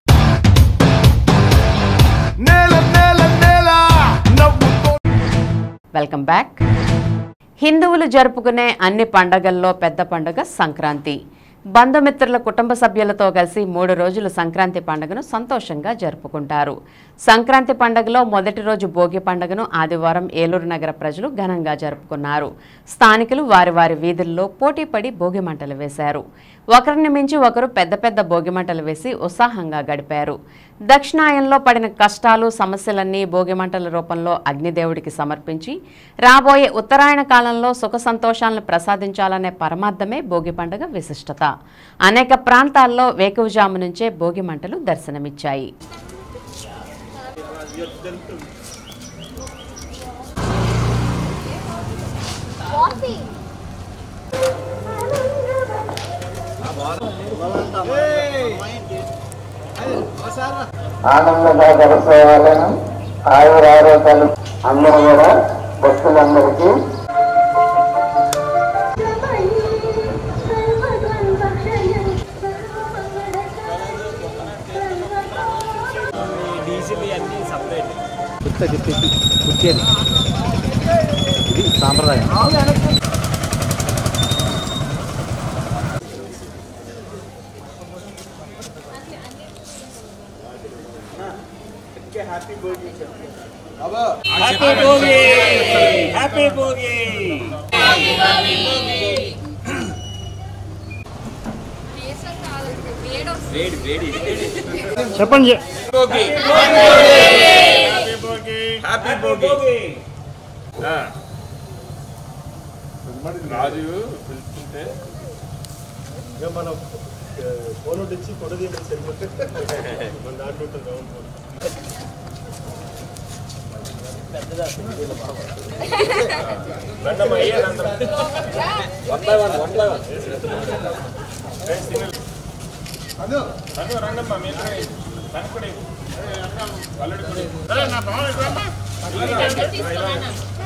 welcome back హిందువులు జరుపుకునే అన్ని పండగల్లో పెద్ద పండుగ సంక్రాంతి బంధుమిత్రుల కుటుంబ సభ్యులతో కలిసి మూడు రోజులు సంక్రాంతి పండుగను సంతోషంగా జరుపుకుంటారు సంక్రాంతి పండుగలో మొదటి రోజు భోగి పండుగను ఆదివారం ఏలూరు నగర ప్రజలు ఘనంగా జరుపుకున్నారు స్థానికులు వారి వారి వీధుల్లో పోటీపడి భోగి మంటలు వేశారు ఒకరిని మించి ఒకరు పెద్ద పెద్ద భోగి మంటలు వేసి ఉత్సాహంగా గడిపారు దక్షిణాయంలో పడిన కష్టాలు సమస్యలన్నీ భోగి మంటల రూపంలో అగ్నిదేవుడికి సమర్పించి రాబోయే ఉత్తరాయణ కాలంలో సుఖ సంతోషాలను ప్రసాదించాలనే పరమార్థమే భోగి పండుగ విశిష్టత అనేక ప్రాంతాల్లో వేకువజాము నుంచే భోగి మంటలు దర్శనమిచ్చాయి ఆనందంగా గడిపేవాళ్ళను ఆయుర ఆరోగ్యాలు అందరూ కూడా భక్తులందరికీ డీజిల్ అన్ని సపరేట్ కుర్చేది ఇది సాంప్రదాయం హ్యాపీ భోగి హ్యాపీ భోగి వేడి వేడి చెప్పండి భోగి హ్యాపీ భోగి రాజు పిలుచుకుంటే ఇక మనం ఫోన్ ఇచ్చి కొడది మన దాంట్లో ఉంటుంది అవును. రండమ్మా, అయ్యా, రండి. One by one, one by one. Friends, తినండి. అను, రండమ్మా, మీరు కూడా ఇవ్వు. తనకు కూడా ఇవ్వు. అల్లుడికి కూడా ఇవ్వు. అరే, నా బావ ఇవ్వు అమ్మా. ఇలా రా.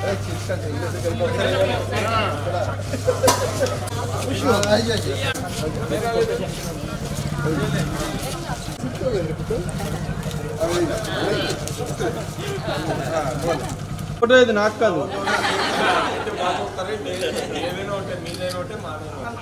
ఫోటో ఇది నాకు కాదు ఏదైనా ఒకటే మీదైనా ఒకటే మాదైనా ఒకటే.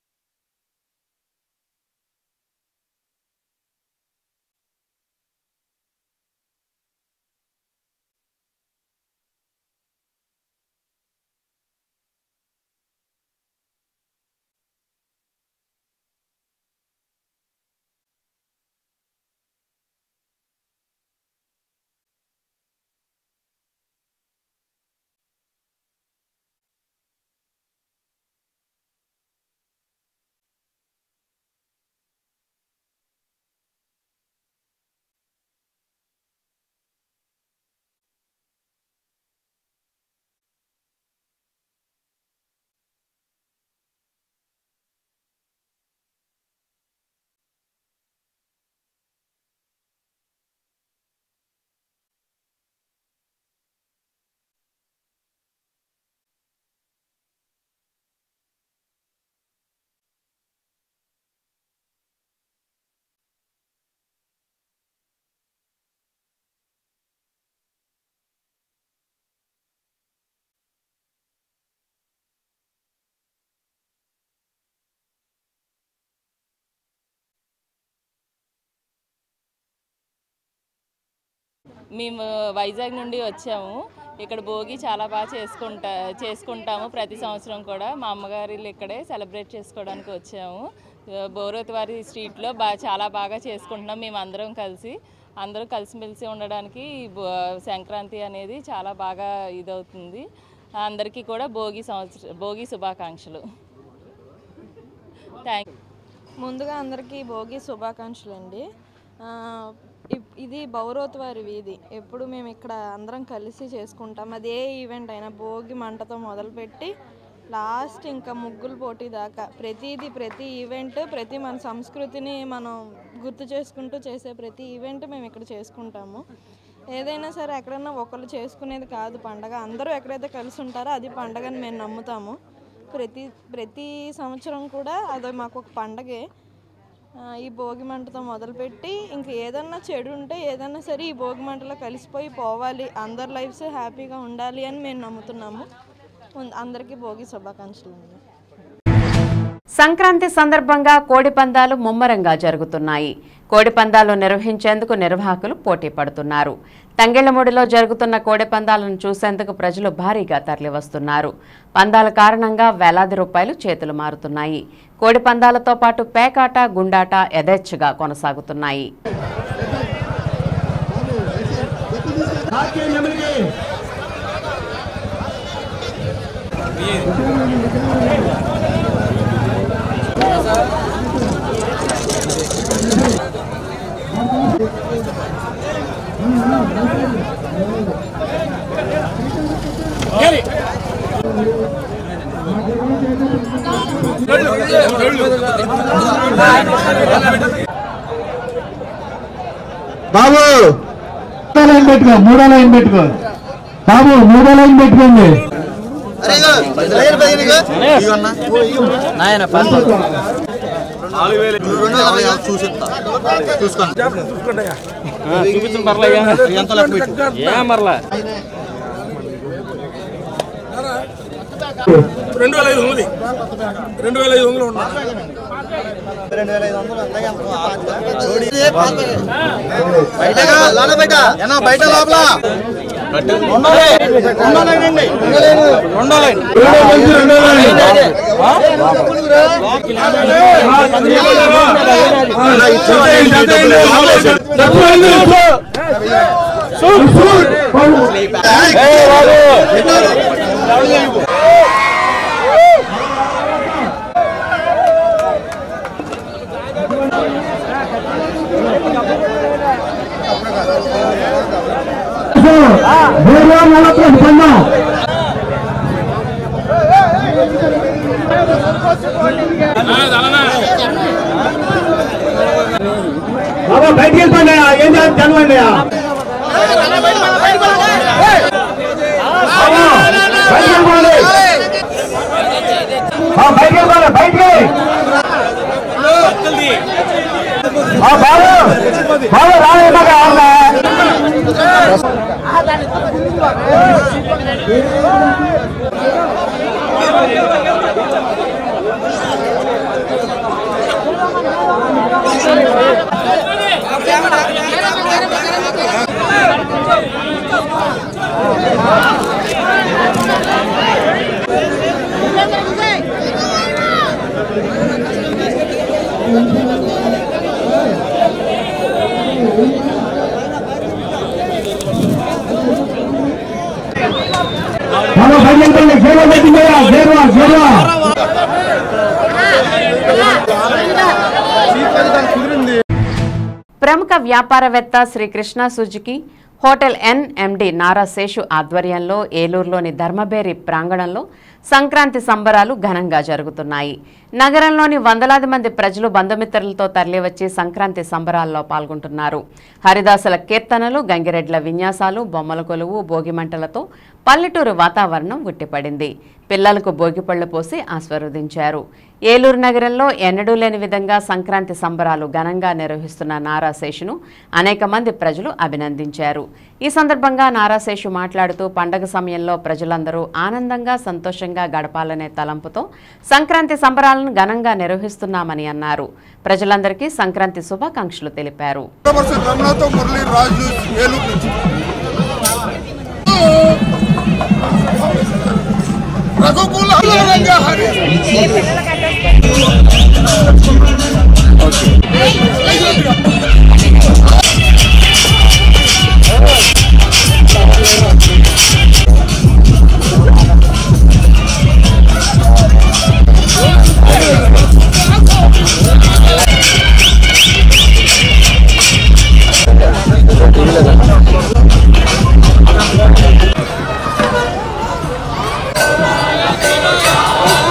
మేము వైజాగ్ నుండి వచ్చాము ఇక్కడ భోగి చాలా బాగా చేసుకుంటా చేసుకుంటాము ప్రతి సంవత్సరం కూడా మా అమ్మగారి ఇల్లు ఇక్కడే సెలబ్రేట్ చేసుకోవడానికి వచ్చాము బోరోత్ వారి స్ట్రీట్లో బా చాలా బాగా చేసుకుంటున్నాం మేము అందరం కలిసి అందరూ కలిసిమెలిసి ఉండడానికి ఈ బో- సంక్రాంతి అనేది చాలా బాగా ఇదవుతుంది అందరికీ కూడా భోగి సంవత్సర భోగి శుభాకాంక్షలు థ్యాంక్ ముందుగా అందరికీ భోగి శుభాకాంక్షలు అండి ఆ, ఇప్- ఇది బౌరోత్ వారి వీధి ఎప్పుడు మేము ఇక్కడ అందరం కలిసి చేసుకుంటాం అది ఏ ఈవెంట్ అయినా భోగి మంటతో మొదలుపెట్టి లాస్ట్ ఇంకా ముగ్గులు పోటీ దాకా ప్రతిదీ ప్రతి ఈవెంట్ ప్రతి మన సంస్కృతిని మనం గుర్తు చేసుకుంటూ చేసే ప్రతి ఈవెంట్ మేము ఇక్కడ చేసుకుంటాము ఏదైనా సరే ఎక్కడైనా ఒకళ్ళు చేసుకునేది కాదు పండగ అందరూ ఎక్కడైతే కలిసి ఉంటారో అది పండగని మేము నమ్ముతాము ప్రతి ప్రతి సంవత్సరం కూడా అది మాకు ఒక పండగే ఆ, ఈ భోగి మంటతో మొదలుపెట్టి ఇంక ఏదన్నా చెడు ఉంటే ఏదన్నా సరే ఈ భోగి మంటలో కలిసిపోయి పోవాలి అందరి లైఫ్స్ హ్యాపీగా ఉండాలి అని మేము నమ్ముతున్నాము ఉం- అందరికీ భోగి శుభాకాంక్షలు అండి సంక్రాంతి సందర్భంగా కోడి పందాలు ముమ్మరంగా జరుగుతున్నాయి కోడి పందాలు నిర్వహించేందుకు నిర్వాహకులు పోటీ పడుతున్నారు తంగెళ్లమూడిలో జరుగుతున్న కోడి పందాలను చూసేందుకు ప్రజలు భారీగా తరలివస్తున్నారు పందాల కారణంగా వేలాది రూపాయలు చేతులు మారుతున్నాయి కోడి పందాలతో పాటు పేకాట గుండాట యథేచ్ఛగా కొనసాగుతున్నాయి బాబు మూడో లైన్ పెట్టుకో మూడో లైన్ పెట్టుకో బాబు మూడో లైన్ పెట్టుకోండి నాయన చూపించండి పర్లే ఏం మరలా రెండు వేల ఐదు వందలు రెండు వేల ఐదు వందలు ఉన్నా బయట లోపల వేరే నలభై పందాం బాబా బయటికి వెళ్ళిపోండి ఏం చేయాలి తెలవండి బయటికి వెళ్ళిపోండి ఆ, బయటికి వెళ్ళిపోండి బయటికి ఆ, బాబు బాబు రాలే బాగా బాబా బయటికి వెళ్ళిపోండి సేవ పెట్టింది సేవ సేవ ప్రముఖ వ్యాపారవేత్త Shri Krishna Suzuki hotel and MD Nara Seshu ఆధ్వర్యంలో ఏలూరులోని ధర్మబేరి ప్రాంగణంలో సంక్రాంతి సంబరాలు ఘనంగా జరుగుతున్నాయి నగరంలోని వందలాది మంది ప్రజలు బంధుమిత్రులతో తరలివచ్చి సంక్రాంతి సంబరాల్లో పాల్గొంటున్నారు హరిదాసుల కీర్తనలు గంగిరెడ్ల విన్యాసాలు బొమ్మల కొలువు భోగిమంటలతో పల్లెటూరు వాతావరణం ఉట్టిపడింది పిల్లలకు భోగిపళ్ళు పోసి ఆస్వాదించారు ఏలూరు నగరంలో ఎన్నడూ లేని విధంగా సంక్రాంతి సంబరాలు ఘనంగా నిర్వహిస్తున్న నారాశేషును అనేక మంది ప్రజలు అభినందించారు ఈ సందర్భంగా నారాశేషు మాట్లాడుతూ పండగ సమయంలో ప్రజలందరూ ఆనందంగా సంతోషంగా గడపాలనే తలంపుతో సంక్రాంతి సంబరాలను ఘనంగా నిర్వహిస్తున్నామని అన్నారు ప్రజలందరికీ సంక్రాంతి శుభాకాంక్షలు తెలిపారు రమణతో మురళీ రాజు ఏలూరు నుంచి రఘుకుల రంగ హరి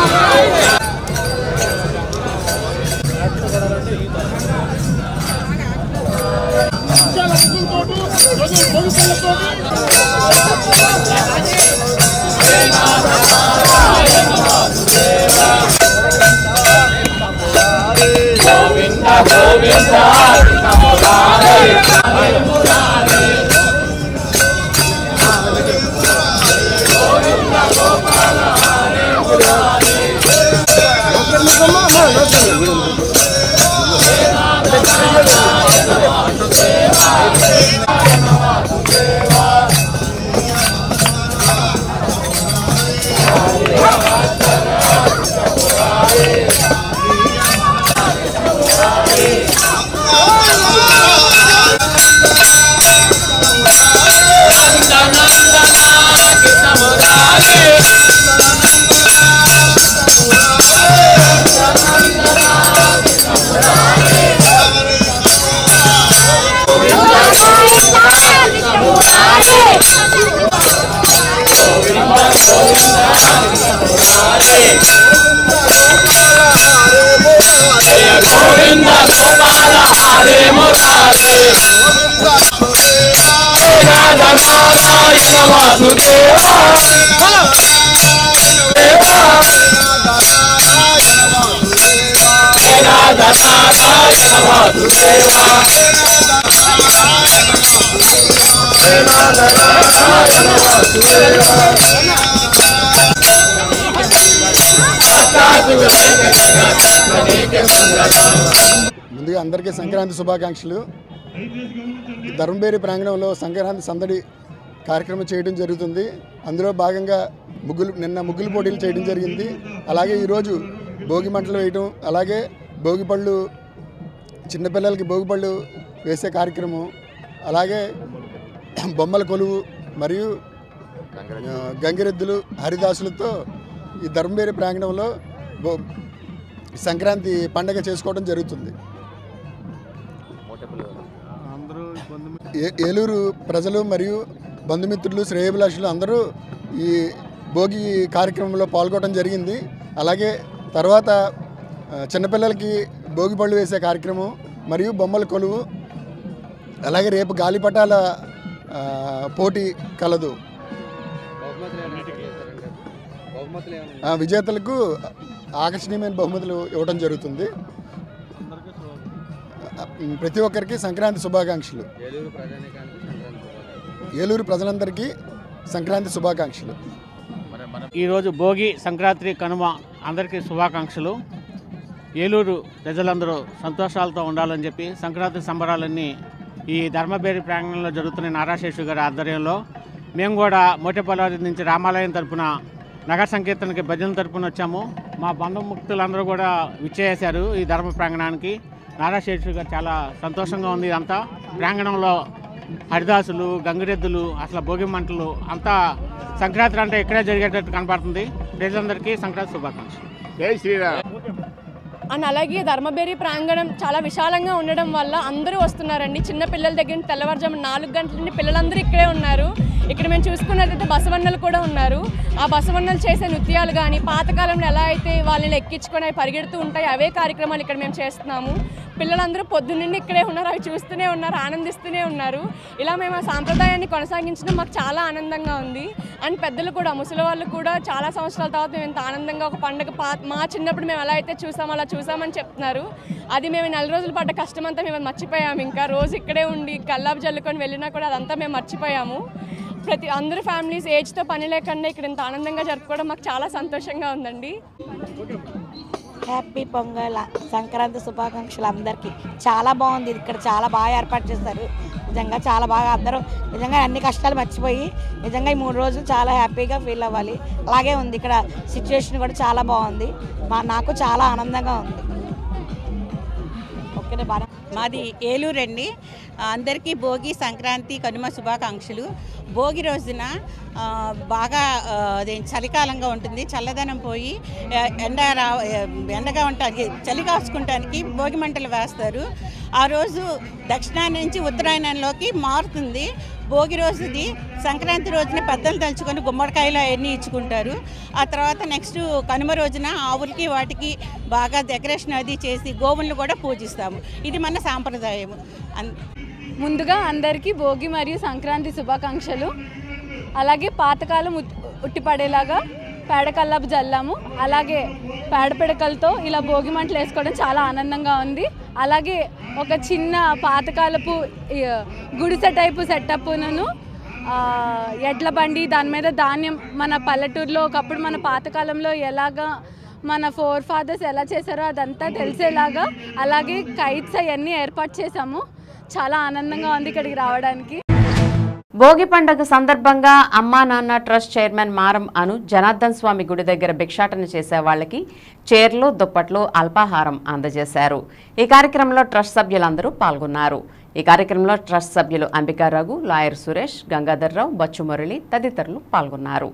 ఆ గోవింద గోపాల హరే మురారే నారాయణ వాసుదేవ నారాయణ వాసుదేవ ముందుగా అందరికీ సంక్రాంతి శుభాకాంక్షలు ఈ ధర్మబేరి ప్రాంగణంలో సంక్రాంతి సందడి కార్యక్రమం చేయడం జరుగుతుంది అందులో భాగంగా ముగ్గులు నిన్న ముగ్గులు పోటీలు చేయడం జరిగింది అలాగే ఈరోజు భోగి మంటలు వేయటం అలాగే భోగి పళ్ళు చిన్నపిల్లలకి భోగి పళ్ళు వేసే కార్యక్రమం అలాగే బొమ్మల కొలువు మరియు ఆ, గంగిరెద్దులు హరిదాసులతో ఈ ధర్మబేరి ప్రాంగణంలో బో- సంక్రాంతి పండగ చేసుకోవడం జరుగుతుంది ఏ- ఏలూరు ప్రజలు మరియు బంధుమిత్రులు శ్రేయభిలాషులు అందరూ ఈ భోగి కార్యక్రమంలో పాల్గొనడం జరిగింది అలాగే తర్వాత ఆ, చిన్నపిల్లలకి భోగి పళ్ళు వేసే కార్యక్రమం మరియు బొమ్మల కొలువు అలాగే రేపు గాలిపటాల ఆ, పోటీ కలదు ఆ, విజేతలకు ఆకర్షణీయమైన బహుమతులు ఇవ్వడం జరుగుతుంది ఆ, ప్రతి ఒక్కరికి సంక్రాంతి శుభాకాంక్షలు ఏలూరు ప్రజలందరికీ సంక్రాంతి శుభాకాంక్షలు ఈరోజు భోగి సంక్రాంతి కనుమ అందరికీ శుభాకాంక్షలు ఏలూరు ప్రజలందరూ సంతోషాలతో ఉండాలని చెప్పి సంక్రాంతి సంబరాలన్నీ ఈ ధర్మబేరి ప్రాంగణంలో జరుగుతున్న నారాశేషు గారి ఆధ్వర్యంలో మేము కూడా మోటేపల్లి నుంచి రామాలయం తరపున నగర సంకీర్తనకి భజన తరపున వచ్చాము మా బంధుముక్తులందరూ కూడా విచ్చేసారు ఈ ధర్మ ప్రాంగణానికి నారాశేషు గారు చాలా సంతోషంగా ఉంది ఇదంతా ప్రాంగణంలో హరిదాసులు గంగిరెద్దులు అసలు భోగి మంటలు అంతా సంక్రాంతి అంటే ఇక్కడే జరిగేటట్టు కనపడుతుంది ప్రజలందరికీ సంక్రాంతి శుభాకాంక్షలు జై శ్రీరామ్ అండ్ అలాగే ధర్మబేరి ప్రాంగణం చాలా విశాలంగా ఉండడం వల్ల అందరూ వస్తున్నారండి చిన్న పిల్లల దగ్గర నుంచి తెల్లవారుజాము నాలుగు గంటల నుండి పిల్లలందరూ ఇక్కడే ఉన్నారు ఇక్కడ మేము చూసుకున్నట్లయితే బసవన్నలు కూడా ఉన్నారు ఆ బసవన్నలు చేసే నృత్యాలు కానీ పాతకాలంలో ఎలా అయితే వాళ్ళని ఎక్కించుకొని అవి పరిగెడుతూ ఉంటాయి అవే కార్యక్రమాలు ఇక్కడ మేము చేస్తున్నాము పిల్లలందరూ పొద్దున్నుండి ఇక్కడే ఉన్నారు అవి చూస్తూనే ఉన్నారు ఆనందిస్తూనే ఉన్నారు ఇలా మేము ఆ సాంప్రదాయాన్ని కొనసాగించడం మాకు చాలా ఆనందంగా ఉంది అండ్ పెద్దలు కూడా ముసలి వాళ్ళు కూడా చాలా సంవత్సరాల తర్వాత మేము ఇంత ఆనందంగా ఒక పండుగ పా మా చిన్నప్పుడు మేము ఎలా అయితే చూసామో అలా చూసామని చెప్తున్నారు అది మేము ఈ నెల రోజులు పడ్డ కష్టం అంతా మేము మర్చిపోయాము ఇంకా రోజు ఇక్కడే ఉండి కల్లాపు జల్లుకొని వెళ్ళినా కూడా అదంతా మేము మర్చిపోయాము ప్రతి అందరు ఫ్యామిలీస్ ఏజ్తో పని లేకుండా ఇక్కడ ఇంత ఆనందంగా జరుపుకోవడం మాకు చాలా సంతోషంగా ఉందండి హ్యాపీ పొంగల్ సంక్రాంతి శుభాకాంక్షలు అందరికీ చాలా బాగుంది ఇది ఇక్కడ చాలా బాగా ఏర్పాటు చేస్తారు నిజంగా చాలా బాగా అందరూ నిజంగా అన్ని కష్టాలు మర్చిపోయి నిజంగా ఈ మూడు రోజులు చాలా హ్యాపీగా ఫీల్ అవ్వాలి అలాగే ఉంది ఇక్కడ సిచ్యువేషన్ కూడా చాలా బాగుంది మా నాకు చాలా ఆనందంగా ఉంది ఓకేనే బాగా మాది ఏలూరు అండి అందరికీ భోగి సంక్రాంతి కనుమ శుభాకాంక్షలు భోగి రోజున ఆ, బాగా ఆ, అదే చలికాలంగా ఉంటుంది చల్లదనం పోయి ఆ, ఎండ రా ఆ, ఎండగా ఉంటానికి చలి కాచుకుంటానికి భోగి మంటలు వేస్తారు ఆ రోజు దక్షిణాయనం నుంచి ఉత్తరాయణంలోకి మారుతుంది భోగి రోజుది సంక్రాంతి రోజున పెద్దలు తలుచుకొని గుమ్మడికాయలు అవన్నీ ఇచ్చుకుంటారు ఆ తర్వాత నెక్స్ట్ కనుమ రోజున ఆవులకి వాటికి బాగా డెకరేషన్ అది చేసి గోవులను కూడా పూజిస్తాము ఇది మన సాంప్రదాయం అన్- ముందుగా అందరికీ భోగి మరియు సంక్రాంతి శుభాకాంక్షలు అలాగే పాతకాలం ఉట్- ఉట్టిపడేలాగా పేడ కల్లాపు జల్లాము అలాగే పేడ పిడకలతో ఇలా భోగి మంటలు వేసుకోవడం చాలా ఆనందంగా ఉంది అలాగే ఒక చిన్న పాతకాలపు ఈ, గుడిసె టైపు సెటప్ను ఎడ్ల బండి దాని మీద ధాన్యం మన పల్లెటూరులో ఒకప్పుడు మన పాతకాలంలో ఎలాగా మన ఫోర్ ఫాదర్స్ ఎలా చేశారో అదంతా తెలిసేలాగా అలాగే కైట్స్ అవన్నీ ఏర్పాటు చేశాము చాలా ఆనందంగా ఉంది ఇక్కడికి రావడానికి భోగి పండుగ సందర్భంగా అమ్మా నాన్న ట్రస్ట్ చైర్మన్ మారం అను జనార్దన్ స్వామి గుడి దగ్గర భిక్షాటన చేసే వాళ్ళకి చీరలు దుప్పట్లు అల్పాహారం అందజేశారు ఈ కార్యక్రమంలో ట్రస్ట్ సభ్యులందరూ పాల్గొన్నారు ఈ కార్యక్రమంలో ట్రస్ట్ సభ్యులు అంబికా రఘు లాయర్ సురేష్ గంగాధర్రావు బచ్చు మురళి తదితరులు పాల్గొన్నారు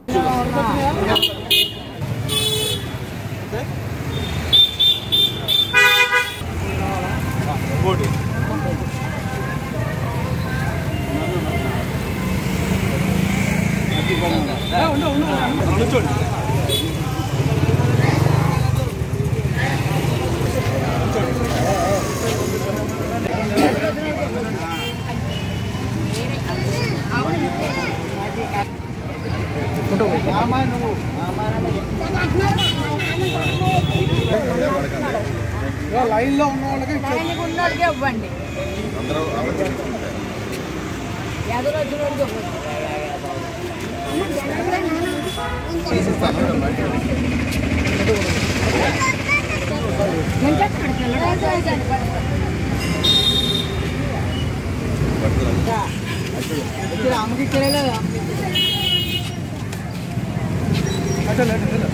లైన్లో ఉన్న వాళ్ళకి ఉన్నోడికే ఇవ్వండి ఎదురు వచ్చినోడికి ఇవ్వండి అమ్మకి తెలియలేదా అటు అటు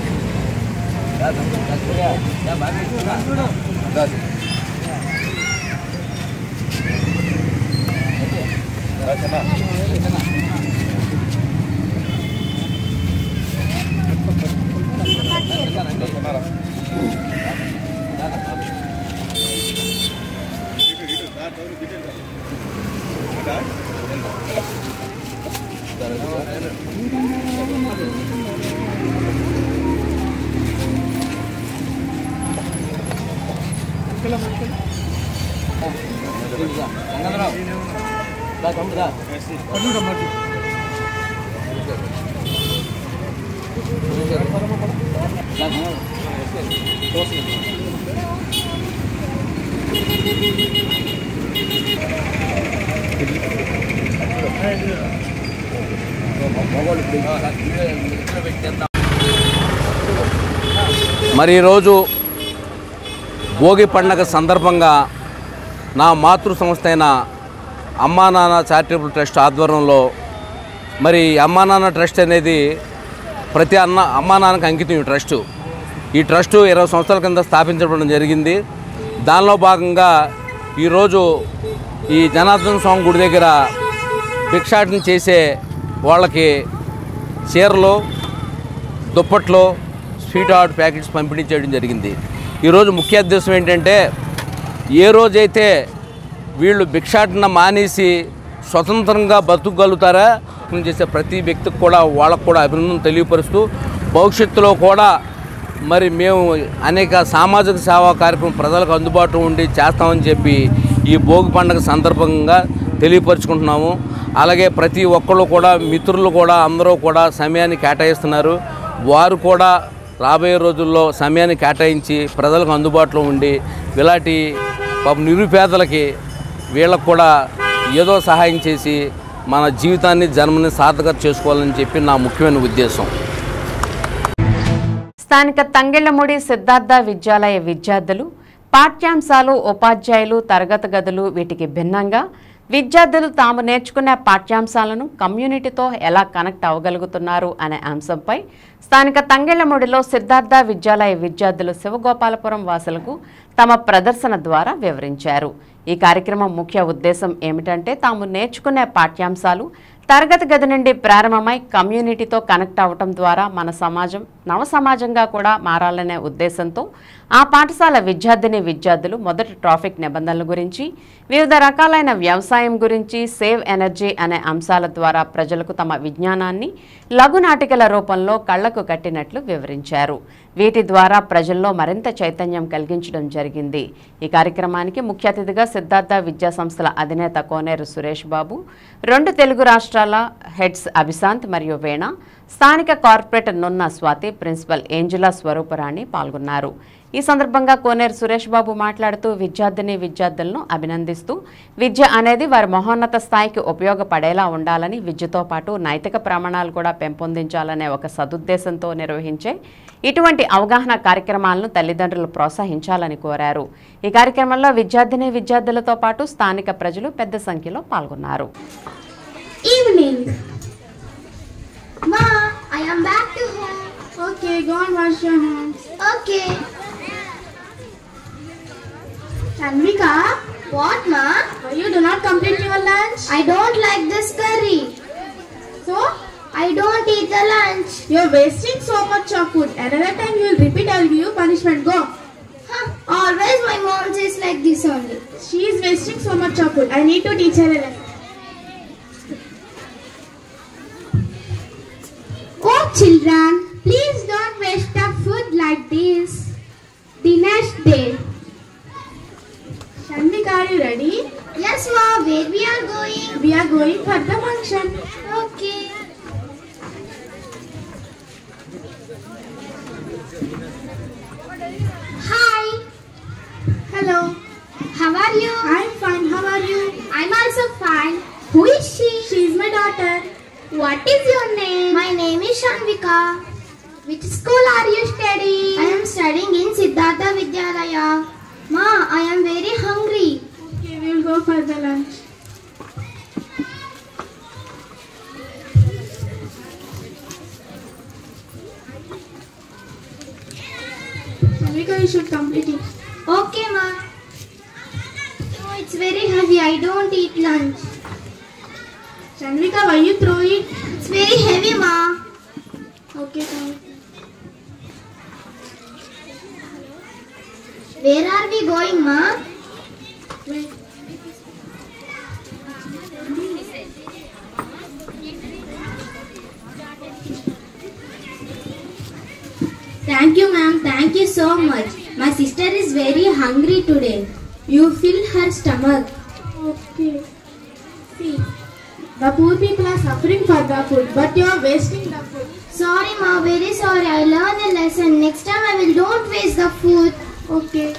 మరి ఈరోజు భోగి పండగ సందర్భంగా నా మాతృ సంస్థ అయిన అమ్మా నాన్న చారిటబుల్ ట్రస్ట్ ఆధ్వర్యంలో మరి అమ్మా నాన్న ట్రస్ట్ అనేది ప్రతి అన్న అమ్మా నాన్నకు అంకితం ఈ ట్రస్ట్ ఈ ట్రస్ట్ ఇరవై సంవత్సరాల కింద స్థాపించబడడం జరిగింది దానిలో భాగంగా ఈరోజు ఈ జనార్దన స్వామి గుడి దగ్గర భిక్షాటన చేసే వాళ్ళకి చీరలు దుప్పట్లు స్వీట్ హార్ట్ ప్యాకెట్స్ పంపిణీ చేయడం జరిగింది ఈరోజు ముఖ్య ఉద్దేశం ఏంటంటే ఏ రోజైతే వీళ్ళు భిక్షాటన మానేసి స్వతంత్రంగా బతుకగలుగుతారా మనం చేసే ప్రతి వ్యక్తికి కూడా వాళ్ళకు కూడా అభినందన తెలియపరుస్తూ భవిష్యత్తులో కూడా మరి మేము అనేక సామాజిక సేవా కార్యక్రమం ప్రజలకు అందుబాటులో ఉండి చేస్తామని చెప్పి ఈ భోగి పండుగ సందర్భంగా తెలియపరుచుకుంటున్నాము అలాగే ప్రతి ఒక్కళ్ళు కూడా మిత్రులు కూడా అందరూ కూడా సమయాన్ని కేటాయిస్తున్నారు వారు కూడా రాబోయే రోజుల్లో సమయాన్ని కేటాయించి ప్రజలకు అందుబాటులో ఉండి ఇలాంటి పాపం నిరుపేదలకి వీళ్ళకు కూడా ఏదో సహాయం చేసి మన జీవితాన్ని జన్మని సార్థకత చేసుకోవాలని చెప్పి నా ముఖ్యమైన ఉద్దేశం స్థానిక తంగెళ్లమూడి సిద్ధార్థ విద్యాలయ విద్యార్థులు పాఠ్యాంశాలు ఉపాధ్యాయులు తరగతి గదులు వీటికి భిన్నంగా విద్యార్థులు తాము నేర్చుకునే పాఠ్యాంశాలను కమ్యూనిటీతో ఎలా కనెక్ట్ అవ్వగలుగుతున్నారు అనే అంశంపై స్థానిక తంగెళ్లమూడిలో సిద్ధార్థ విద్యాలయ విద్యార్థులు శివగోపాలపురం వాసులకు తమ ప్రదర్శన ద్వారా వివరించారు ఈ కార్యక్రమం ముఖ్య ఉద్దేశం ఏమిటంటే తాము నేర్చుకునే పాఠ్యాంశాలు తరగతి గది నుండి ప్రారంభమై కమ్యూనిటీతో కనెక్ట్ అవ్వటం ద్వారా మన సమాజం నవ సమాజంగా కూడా మారాలనే ఉద్దేశంతో ఆ పాఠశాల విద్యార్థిని విద్యార్థులు మొదటి ట్రాఫిక్ నిబంధనల గురించి వివిధ రకాలైన వ్యవసాయం గురించి సేవ్ ఎనర్జీ అనే అంశాల ద్వారా ప్రజలకు తమ విజ్ఞానాన్ని లఘునాటికల రూపంలో కళ్లకు కట్టినట్లు వివరించారు వీటి ద్వారా ప్రజల్లో మరింత చైతన్యం కలిగించడం జరిగింది ఈ కార్యక్రమానికి ముఖ్య అతిథిగా సిద్ధార్థ విద్యా సంస్థల అధినేత కోనేరు సురేష్ బాబు రెండు తెలుగు రాష్ట్రాల హెడ్స్ అభిశాంత్ మరియు వేణ స్థానిక కార్పొరేటర్ నున్న స్వాతి ప్రిన్సిపల్ ఏంజులా స్వరూపరాణి పాల్గొన్నారు ఈ సందర్భంగా కోనేరు సురేష్ బాబు మాట్లాడుతూ విద్యార్థిని విద్యార్థులను అభినందిస్తూ విద్య అనేది వారి మహోన్నత స్థాయికి ఉపయోగపడేలా ఉండాలని విద్యతో పాటు నైతిక ప్రమాణాలు కూడా పెంపొందించాలనే ఒక సదుద్దేశంతో నిర్వహించే ఇటువంటి అవగాహన కార్యక్రమాలను తల్లిదండ్రులు ప్రోత్సహించాలని కోరారు ఈ కార్యక్రమంలో విద్యార్థిని విద్యార్థులతో పాటు స్థానిక ప్రజలు పెద్ద సంఖ్యలో పాల్గొన్నారు Evening. Ma, I am back to home. Okay, go and wash your hands. Okay. Tanvika, what ma? Why you do not complete your lunch? I don't like this curry. So? I don't eat the lunch. You're wasting so much of food. Another time you will repeat, I will give you punishment. Go. Huh. Always my mom says like this only. She is wasting so much of food. I need to teach her a lesson. Oh children, please don't waste the food like this. The next day. Shanvika, are you ready? Yes, ma. Where we are going? We are going for the function. Okay. Hi. are you? I'm fine. How are you? I'm also fine. Who is she? She is my daughter. What is your name? My name is Shanvika. Which school are you studying? I am studying in Siddhartha Vidyalaya. Ma, I am very hungry. Okay, we will go for the lunch. Shanvika, you should complete it. Okay, ma. Oh, it's very heavy. I don't eat lunch. Shanvika, why you throw it? It's very heavy, ma. Okay, fine. Where are we going, ma? Wait. Thank you, ma'am. Thank you so much. My sister is very hungry today. You fill her stomach. Okay. See, the poor people are suffering for the food, but you are wasting the food. Sorry, ma. Very sorry. I learned a lesson. Next time I will don't waste the food. Okay.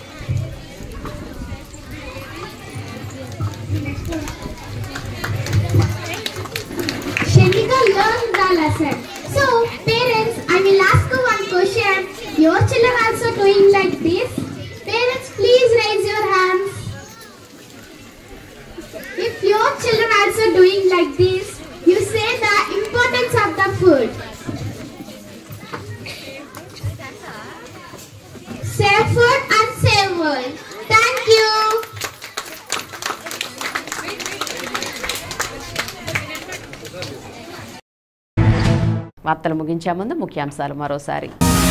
Shandika learned the lesson. So, parents, I will ask you one question. Your children also doing like this? Parents, please raise your hands. If your children also doing like this, you say the importance of the food. Save food and save world. Thank you. వార్తలు ముగించే ముందు ముఖ్యాంశాలు మరోసారి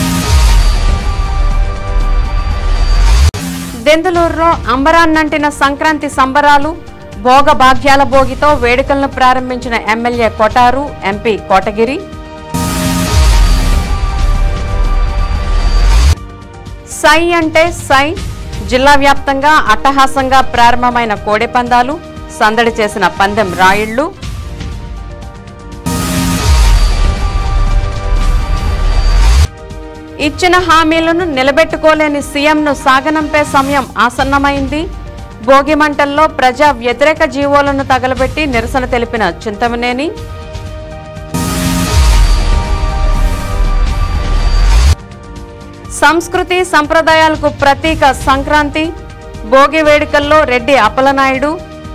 దెందులూరులో అంబరాన్నంటిన సంక్రాంతి సంబరాలు భోగ భాగ్యాల భోగితో వేడుకలను ప్రారంభించిన ఎమ్మెల్యే కొటారు ఎంపీ కోటగిరి సై అంటే సై జిల్లా వ్యాప్తంగా అట్టహాసంగా ప్రారంభమైన కోడెపందాలు సందడి చేసిన పందెం రాయిళ్లు ఇచ్చిన హామీలను నిలబెట్టుకోలేని సీఎంను సాగనంపే సమయం ఆసన్నమైంది భోగి మంటల్లో ప్రజా వ్యతిరేక జీవోలను తగలబెట్టి నిరసన తెలిపిన చింతమనేని సంస్కృతి సంప్రదాయాలకు ప్రతీక సంక్రాంతి భోగి వేడుకల్లో రెడ్డి అప్పలనాయుడు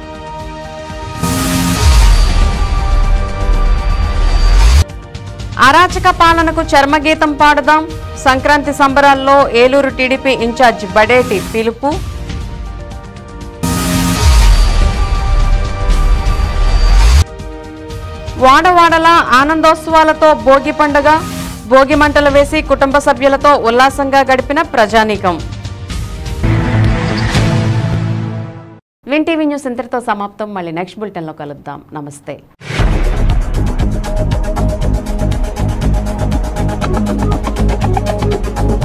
అరాచక పాలనకు చర్మగీతం పాడదాం సంక్రాంతి సంబరాల్లో ఏలూరు టీడీపీ ఇన్ఛార్జ్ బడేటి పిలుపు వాడవాడల ఆనందోత్సవాలతో భోగి పండుగ భోగి మంటలు వేసి కుటుంబ సభ్యులతో ఉల్లాసంగా గడిపిన ప్రజానీకం విన్ టీవీ న్యూస్ ఇంతటితో సమాప్తం మళ్ళీ నెక్స్ట్ బులెటిన్లో కలుద్దాం నమస్తే Thank you.